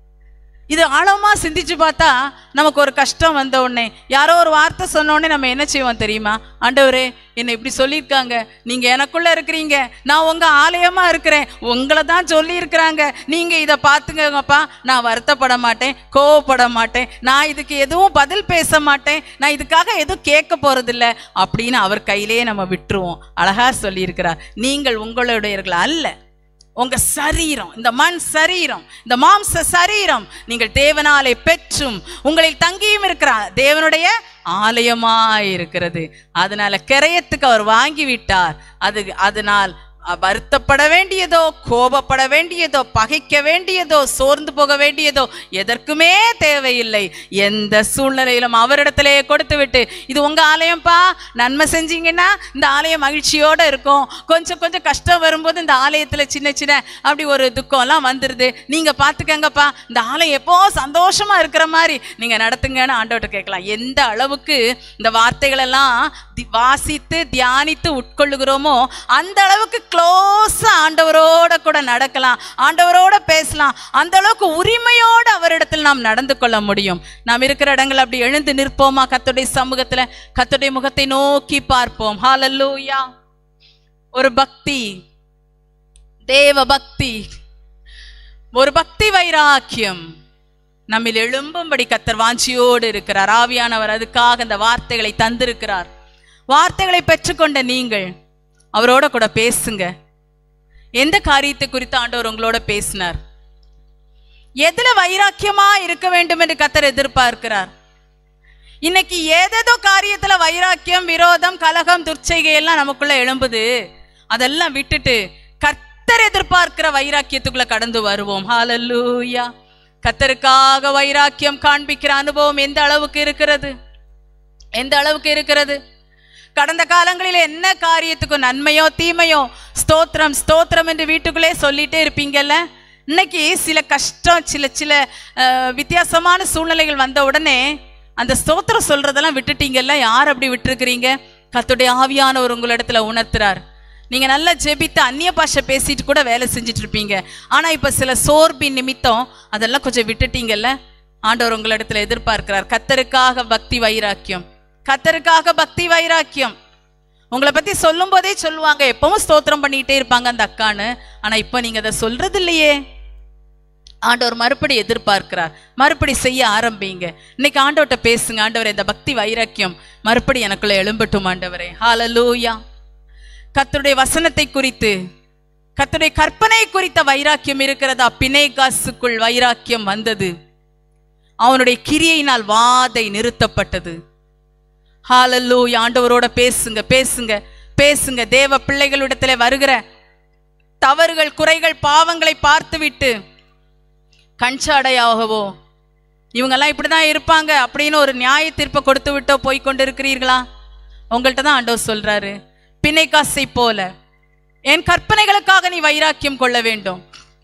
இது ஆழமா சிந்திச்சு பார்த்தா நமக்கு ஒரு கஷ்டம் வந்த உடனே யாரோ ஒரு வார்த்தை சொன்ன உடனே நம்ம என்ன செய்வோம் தெரியுமா ஆண்டவரே என்னை இப்படி சொல்லியிருக்காங்க நீங்க எனக்குள்ள இருக்கிறீங்க நான் உங்க ஆலயமா இருக்கிறேன் உங்களை தான் சொல்லியிருக்கிறாங்க நீங்க இதை பார்த்துங்கப்பா நான் வருத்தப்பட மாட்டேன் கோவப்பட மாட்டேன் நான் இதுக்கு எதுவும் பதில் பேச மாட்டேன் நான் இதுக்காக எதுவும் கேட்க போறதில்ல அப்படின்னு அவர் கையிலேயே நம்ம விட்டுருவோம் அழகா சொல்லியிருக்கிறார் நீங்கள் உங்களுடையவர்கள் அல்ல உங்க சரீரம் இந்த மண் சரீரம் இந்த மாம்ச சரீரம் நீங்கள் தேவனாலே பெற்றும் உங்களில் தங்கியும் இருக்கிற தேவனுடைய ஆலயமாய் இருக்கிறது அதனால கிரயத்துக்கு அவர் வாங்கி விட்டார் அது அதனால் அ- வருத்தப்பட வேண்டியதோ கோபப்பட வேண்டியதோ பகைக்க வேண்டியதோ சோர்ந்து போக வேண்டியதோ எதற்குமே தேவையில்லை எந்த சூழ்நிலையிலும் அவரிடத்திலே கொடுத்து விட்டு இது உங்க ஆலயம்ப்பா நன்மை செஞ்சீங்கன்னா இந்த ஆலயம் மகிழ்ச்சியோட இருக்கும் கொஞ்சம் கொஞ்சம் கஷ்டம் வரும்போது இந்த ஆலயத்துல சின்ன சின்ன அப்படி ஒரு துக்கம்லாம் வந்துருது நீங்க பாத்துக்கங்கப்பா இந்த ஆலயம் எப்போ சந்தோஷமா இருக்கிற மாதிரி நீங்க நடத்துங்கன்னு ஆண்டவர்கிட்ட கேட்கலாம் எந்த அளவுக்கு இந்த வார்த்தைகள் எல்லாம் தி- வாசித்து தியானித்து உட்கொள்ளுகிறோமோ அந்த அளவுக்கு க்ளோஸா ஆண்டவரோட கூட நடக்கலாம் ஆண்டவரோட பேசலாம் அந்த அளவுக்கு உரிமையோடு அவரிடத்தில் நாம் நடந்து கொள்ள முடியும் நாம் இருக்கிற இடங்கள் அப்படி எழுந்து நிற்போமா கத்துடைய சமூகத்துல கத்துடைய முகத்தை நோக்கி பார்ப்போம் ஹalleluya ஒரு பக்தி தேவ பக்தி ஒரு பக்தி வைராக்கியம் நம்மில் எழும்பும்படி கத்தர் வாஞ்சியோடு இருக்கிறார் ஆவியானவர் அதுக்காக அந்த வார்த்தைகளை தந்திருக்கிறார் வார்த்தைகளை பெற்றுக்கொண்ட நீங்கள் அவரோட கூட பேசுங்க எந்த காரியத்தை குறித்து ஆண்டவர் உங்களோட பேசினார் எதுல வைராக்கியமா இருக்க வேண்டும் என்று கத்தர் எதிர்பார்க்கிறார் இன்னைக்கு ஏதேதோ காரியத்துல வைராக்கியம் விரோதம் கலகம் துர்ச்சைகை எல்லாம் நமக்குள்ள எழும்புது அதெல்லாம் விட்டுட்டு கர்த்தர் எதிர்பார்க்கிற வைராக்கியத்துக்குள்ள கடந்து வருவோம் ஹalleluya கர்த்தருக்காக வைராக்கியம் காண்பிக்கிற அனுபவம் எந்த அளவுக்கு இருக்கிறது எந்த அளவுக்கு இருக்கிறது கடந்த காலங்களில் என்ன காரியத்துக்கும் நன்மையோ தீமையோ ஸ்தோத்திரம் ஸ்தோத்திரம் என்று வீட்டுக்குள்ளே சொல்லிட்டே இருப்பீங்கல்ல இன்னைக்கு சில கஷ்டம் சில சில அஹ், வித்தியாசமான சூழ்நிலைகள் வந்த உடனே அந்த ஸ்தோத்திரம் சொல்றதெல்லாம் விட்டுட்டீங்கல்ல யார் அப்படி விட்டுருக்கிறீங்க கத்துடைய ஆவியானவர் உங்களிடத்துல உணர்த்துறார் நீங்க நல்லா ஜெபித்து அந்நிய பாஷை பேசிட்டு கூட வேலை செஞ்சுட்டு இருப்பீங்க ஆனா இப்ப சில சோர்பின் நிமித்தம் அதெல்லாம் கொஞ்சம் விட்டுட்டீங்கல்ல ஆண்டவர் உங்களிடத்துல எதிர்பார்க்கிறார் கத்தருக்காக பக்தி வைராக்கியம் கத்தருக்காக பக்தி வைராக்கியம் உங்களை பத்தி சொல்லும் போதே சொல்லுவாங்க எப்பவும் ஸ்தோத்திரம் பண்ணிக்கிட்டே இருப்பாங்க அந்த அக்கான்னு ஆனா இப்ப நீங்க அதை சொல்றது இல்லையே ஆண்டவர் மறுபடி எதிர்பார்க்கிறார் மறுபடி செய்ய ஆரம்பிங்க இன்னைக்கு ஆண்டவர்கிட்ட பேசுங்க ஆண்டவரே இந்த பக்தி வைராக்கியம் மறுபடி எனக்குள்ள எழும்பட்டும் ஆண்டவரே ஹalleluya கர்த்தருடைய வசனத்தை குறித்து கர்த்தருடைய கற்பனை குறித்த வைராக்கியம் இருக்கிறதா பிணைகாசுக்குள் வைராக்கியம் வந்தது அவனுடைய கிரியையினால் வாதை நிறுத்தப்பட்டது ஹalleluya ஆண்டவரோட பேசுங்க பேசுங்க பேசுங்க தேவ பிள்ளைகளிடத்துல வருகிற தவறுகள் குறைகள் பாவங்களை பார்த்துவிட்டு கண்சாடையாகவோ இவங்கெல்லாம் இப்படிதான் இருப்பாங்க அப்படின்னு ஒரு நியாய தீர்ப்பை கொடுத்து விட்டோ போய் கொண்டிருக்கிறீர்களா உங்கள்கிட்ட தான் ஆண்டவர் சொல்றாரு பிணைக்காசை போல என் கற்பனைகளுக்காக நீ வைராக்கியம் கொள்ள வேண்டும்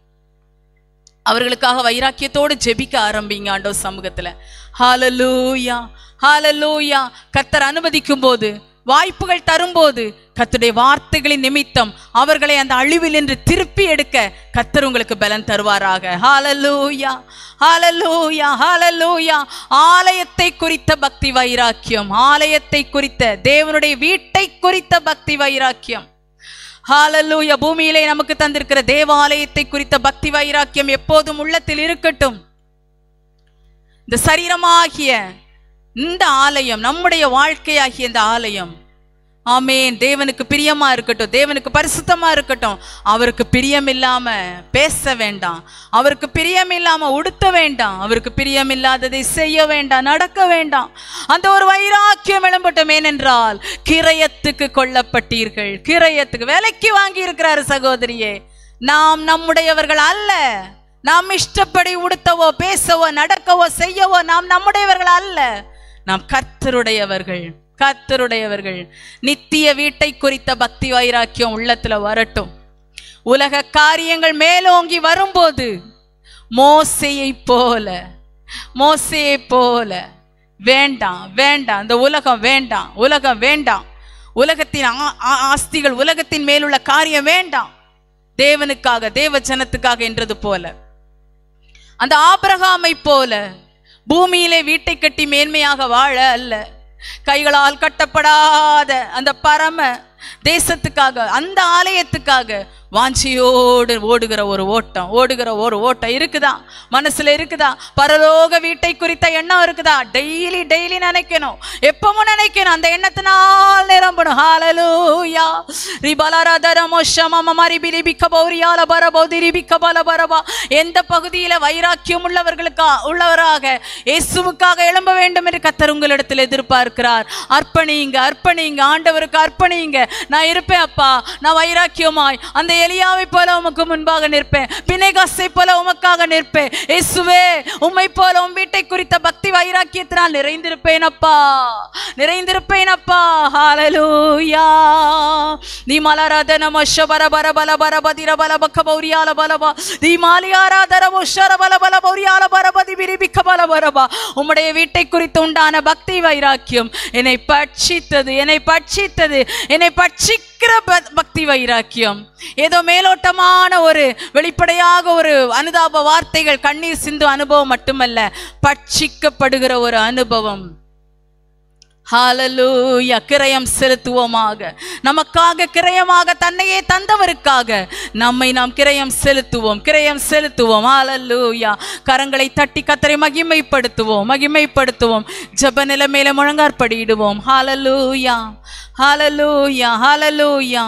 அவர்களுக்காக வைராக்கியத்தோடு ஜெபிக்க ஆரம்பிங்க ஆண்டவர் சமூகத்துல ஹalleluya ஹalleluya கர்த்தர் அனுமதிக்கும் போது வாய்ப்புகள் தரும்போது கர்த்தருடைய வார்த்தைகளின் நிமித்தம் அவர்களை அந்த அழிவில் என்று திருப்பி எடுக்க கர்த்தர் உங்களுக்கு பலன் தருவாராக ஹalleluya ஹalleluya ஹalleluya ஆலயத்தை குறித்த பக்தி வைராக்கியம் ஆலயத்தை குறித்த தேவனுடைய வீட்டை குறித்த பக்தி வைராக்கியம் ஹalleluya பூமியிலே நமக்கு தந்திருக்கிற தேவாலயத்தை குறித்த பக்தி வைராக்கியம் எப்போதும் உள்ளத்தில் இருக்கட்டும் இந்த சரீரமாகிய இந்த ஆலயம் நம்முடைய வாழ்க்கையாகிய இந்த ஆலயம் ஆமென் தேவனுக்கு பிரியமா இருக்கட்டும் தேவனுக்கு பரிசுத்தமா இருக்கட்டும் அவருக்கு பிரியம் இல்லாம பேச வேண்டாம் அவருக்கு பிரியம் இல்லாம உடுத்த வேண்டாம் அவருக்கு பிரியம் இல்லாததை செய்ய வேண்டாம் நடக்க வேண்டாம் அந்த ஒரு வைராக்கியம் எழும்பட்டும் ஏனென்றால் கிரயத்துக்கு கொல்லப்பட்டீர்கள் கிரயத்துக்கு விலைக்கு வாங்கி இருக்கிறாரு சகோதரியே நாம் நம்முடையவர்கள் அல்ல நாம் இஷ்டப்படி உடுத்தவோ பேசவோ நடக்கவோ செய்யவோ நாம் நம்முடையவர்கள் அல்ல நாம் கர்த்தருடையவர்கள் கர்த்தருடையவர்கள் நித்திய வீட்டை குறித்த பக்தி வைராக்கியம் உள்ளத்துல வரட்டும் உலக காரியங்கள் மேலோங்கி வரும்போது மோசையை போல மோசையை போல வேண்டாம் வேண்டாம் இந்த உலகம் வேண்டாம் உலகம் வேண்டாம் உலகத்தின் ஆ- ஆ- ஆஸ்திகள் உலகத்தின் மேலுள்ள காரியம் வேண்டாம் தேவனுக்காக தேவ ஜனத்துக்காக என்றது போல அந்த ஆபிரகாமை போல பூமியிலே வீட்டை கட்டி மேன்மையாக வாழ அல்ல கைகளால் கட்டப்படாத அந்த பரம தேசத்துக்காக அந்த ஆலயத்துக்காக வாஞ்சியோடு ஓடுகிற ஒரு ஓட்டம் ஓடுகிற ஒரு ஓட்டம் இருக்குதா மனசுல இருக்குதா பரலோக வீட்டை குறித்த எண்ணம் இருக்குதா டெய்லி டெய்லி நினைக்கணும் எப்பவும் நினைக்கணும் அந்த எண்ணத்தினால் நிரம்பணும் ஹalleluya ரிபலரதரமோ ஷமம மரிபிலிபிக்க பௌரியால பரபோ திரிபிக்க பல பரபா எந்த பகுதியில வைராக்கியம் உள்ளவர்களுக்கா உள்ளவராக இயேசுவுக்காக எழும்ப வேண்டும் என்று கத்தர் உங்களிடத்தில் எதிர்பார்க்கிறார் அர்ப்பணிங்க அர்ப்பணிங்க ஆண்டவருக்கு அர்ப்பணிங்க நான் இருப்பேன் அப்பா நான் வைராக்கியமாய் அந்த எலியாவை போல உமக்கு முன்பாக நிற்பேன் பிணைகாசை போல உமக்காக நிற்பேன் இயேசுவே உம்மை போல உம் வீட்டை குறித்த பக்தி வைராக்கியத்தினால் நிறைந்திருப்பேன் அப்பா நிறைந்திருப்பேன் அப்பா ஹalleluya நீ மலராதன மஷ பர பர பல பர பதிர பல பக்க பௌரியால பலபா நீ மாலியாராதர முஷர பல பல பௌரியால பரபதி விரிபிக்க பல பரபா உம்முடைய வீட்டை குறித்து உண்டான பக்தி வைராக்கியம் என்னை பட்சித்தது என்னை பட்சித்தது என்னை பட்சிக்கிற ப- பக்தி வைராக்கியம் ஏதோ மேலோட்டமான ஒரு வெளிப்படையாக ஒரு அனுதாப வார்த்தைகள் கண்ணீர் சிந்து அனுபவம் மட்டுமல்ல பட்சிக்கப்படுகிற ஒரு அனுபவம் ஹalleluya கிரயம் செலுத்துவோமாக நமக்காக கிரயமாக தன்னையே தந்தவருக்காக நம்மை நாம் கிரயம் செலுத்துவோம் கிரயம் செலுத்துவோம் ஹalleluya கரங்களை தட்டி கத்தரை மகிமைப்படுத்துவோம் மகிமைப்படுத்துவோம் ஜெப நிலைமையில முழங்காற்படியிடுவோம் ஹalleluya ஹalleluya ஹalleluya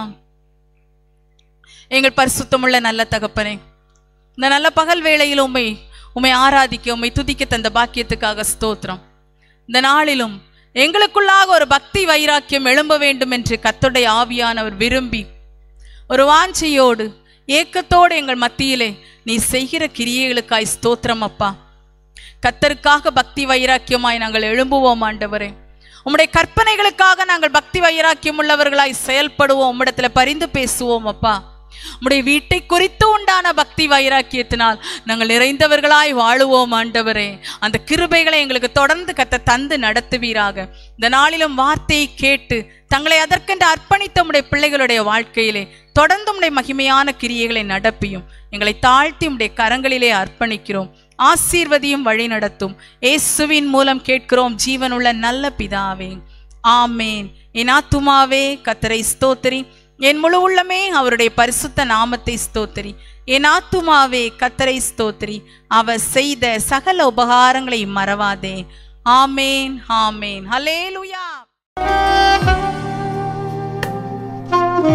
எங்கள் பரிசுத்தமுள்ள நல்ல தகப்பனே இந்த நல்ல பகல் வேளையில் உம்மை உம்மை ஆராதிக்க உம்மை துதிக்க தந்த பாக்கியத்துக்காக ஸ்தோத்திரம் இந்த நாளிலும் எங்களுக்குள்ளாக ஒரு பக்தி வைராக்கியம் எழும்ப வேண்டும் என்று கத்தோடைய ஆவியானவர் விரும்பி ஒரு வாஞ்சையோடு ஏக்கத்தோடு எங்கள் மத்தியிலே நீ செய்கிற கிரியைகளுக்காய் ஸ்தோத்திரம் அப்பா கத்தருக்காக பக்தி வைராக்கியமாய் நாங்கள் எழும்புவோம் ஆண்டவரே உம்முடைய கற்பனைகளுக்காக நாங்கள் பக்தி வைராக்கியம் உள்ளவர்களாய் செயல்படுவோம் உம்மிடத்துல பரிந்து பேசுவோம் அப்பா உம்முடைய வீட்டை குறித்து உண்டான பக்தி வைராக்கியத்தினால் நாங்கள் நிறைந்தவர்களாய் வாழுவோம் ஆண்டவரே அந்த கிருபைகளை எங்களுக்கு தொடர்ந்து கத்த தந்து நடத்துவீராக இந்த நாளிலும் வார்த்தையை கேட்டு தங்களை அதற்கென்று அர்ப்பணித்த உம்முடைய பிள்ளைகளுடைய வாழ்க்கையிலே தொடர்ந்து உம்முடைய மகிமையான கிரியைகளை நடப்பியும் எங்களை தாழ்த்தி உம்முடைய கரங்களிலே அர்ப்பணிக்கிறோம் ஆசீர்வதியும் வழி நடத்தும் இயேசுவின் மூலம் கேட்கிறோம் ஜீவனுள்ள நல்ல பிதாவே ஆமேன் என் ஆத்துமாவே கத்தரை ஸ்தோத்திரி என் முழு உள்ளமே அவருடைய பரிசுத்த நாமத்தை ஸ்தோத்திரி என் ஆத்துமாவே கத்தரை ஸ்தோத்திரி அவர் செய்த சகல உபகாரங்களை மறவாதே ஆமேன் ஆமேன் ஹல்லேலூயா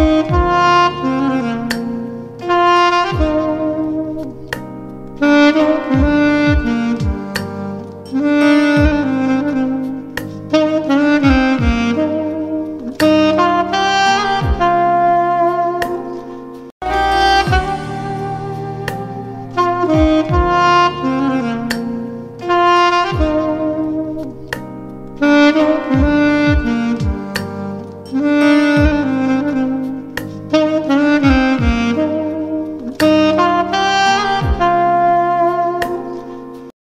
Thank you.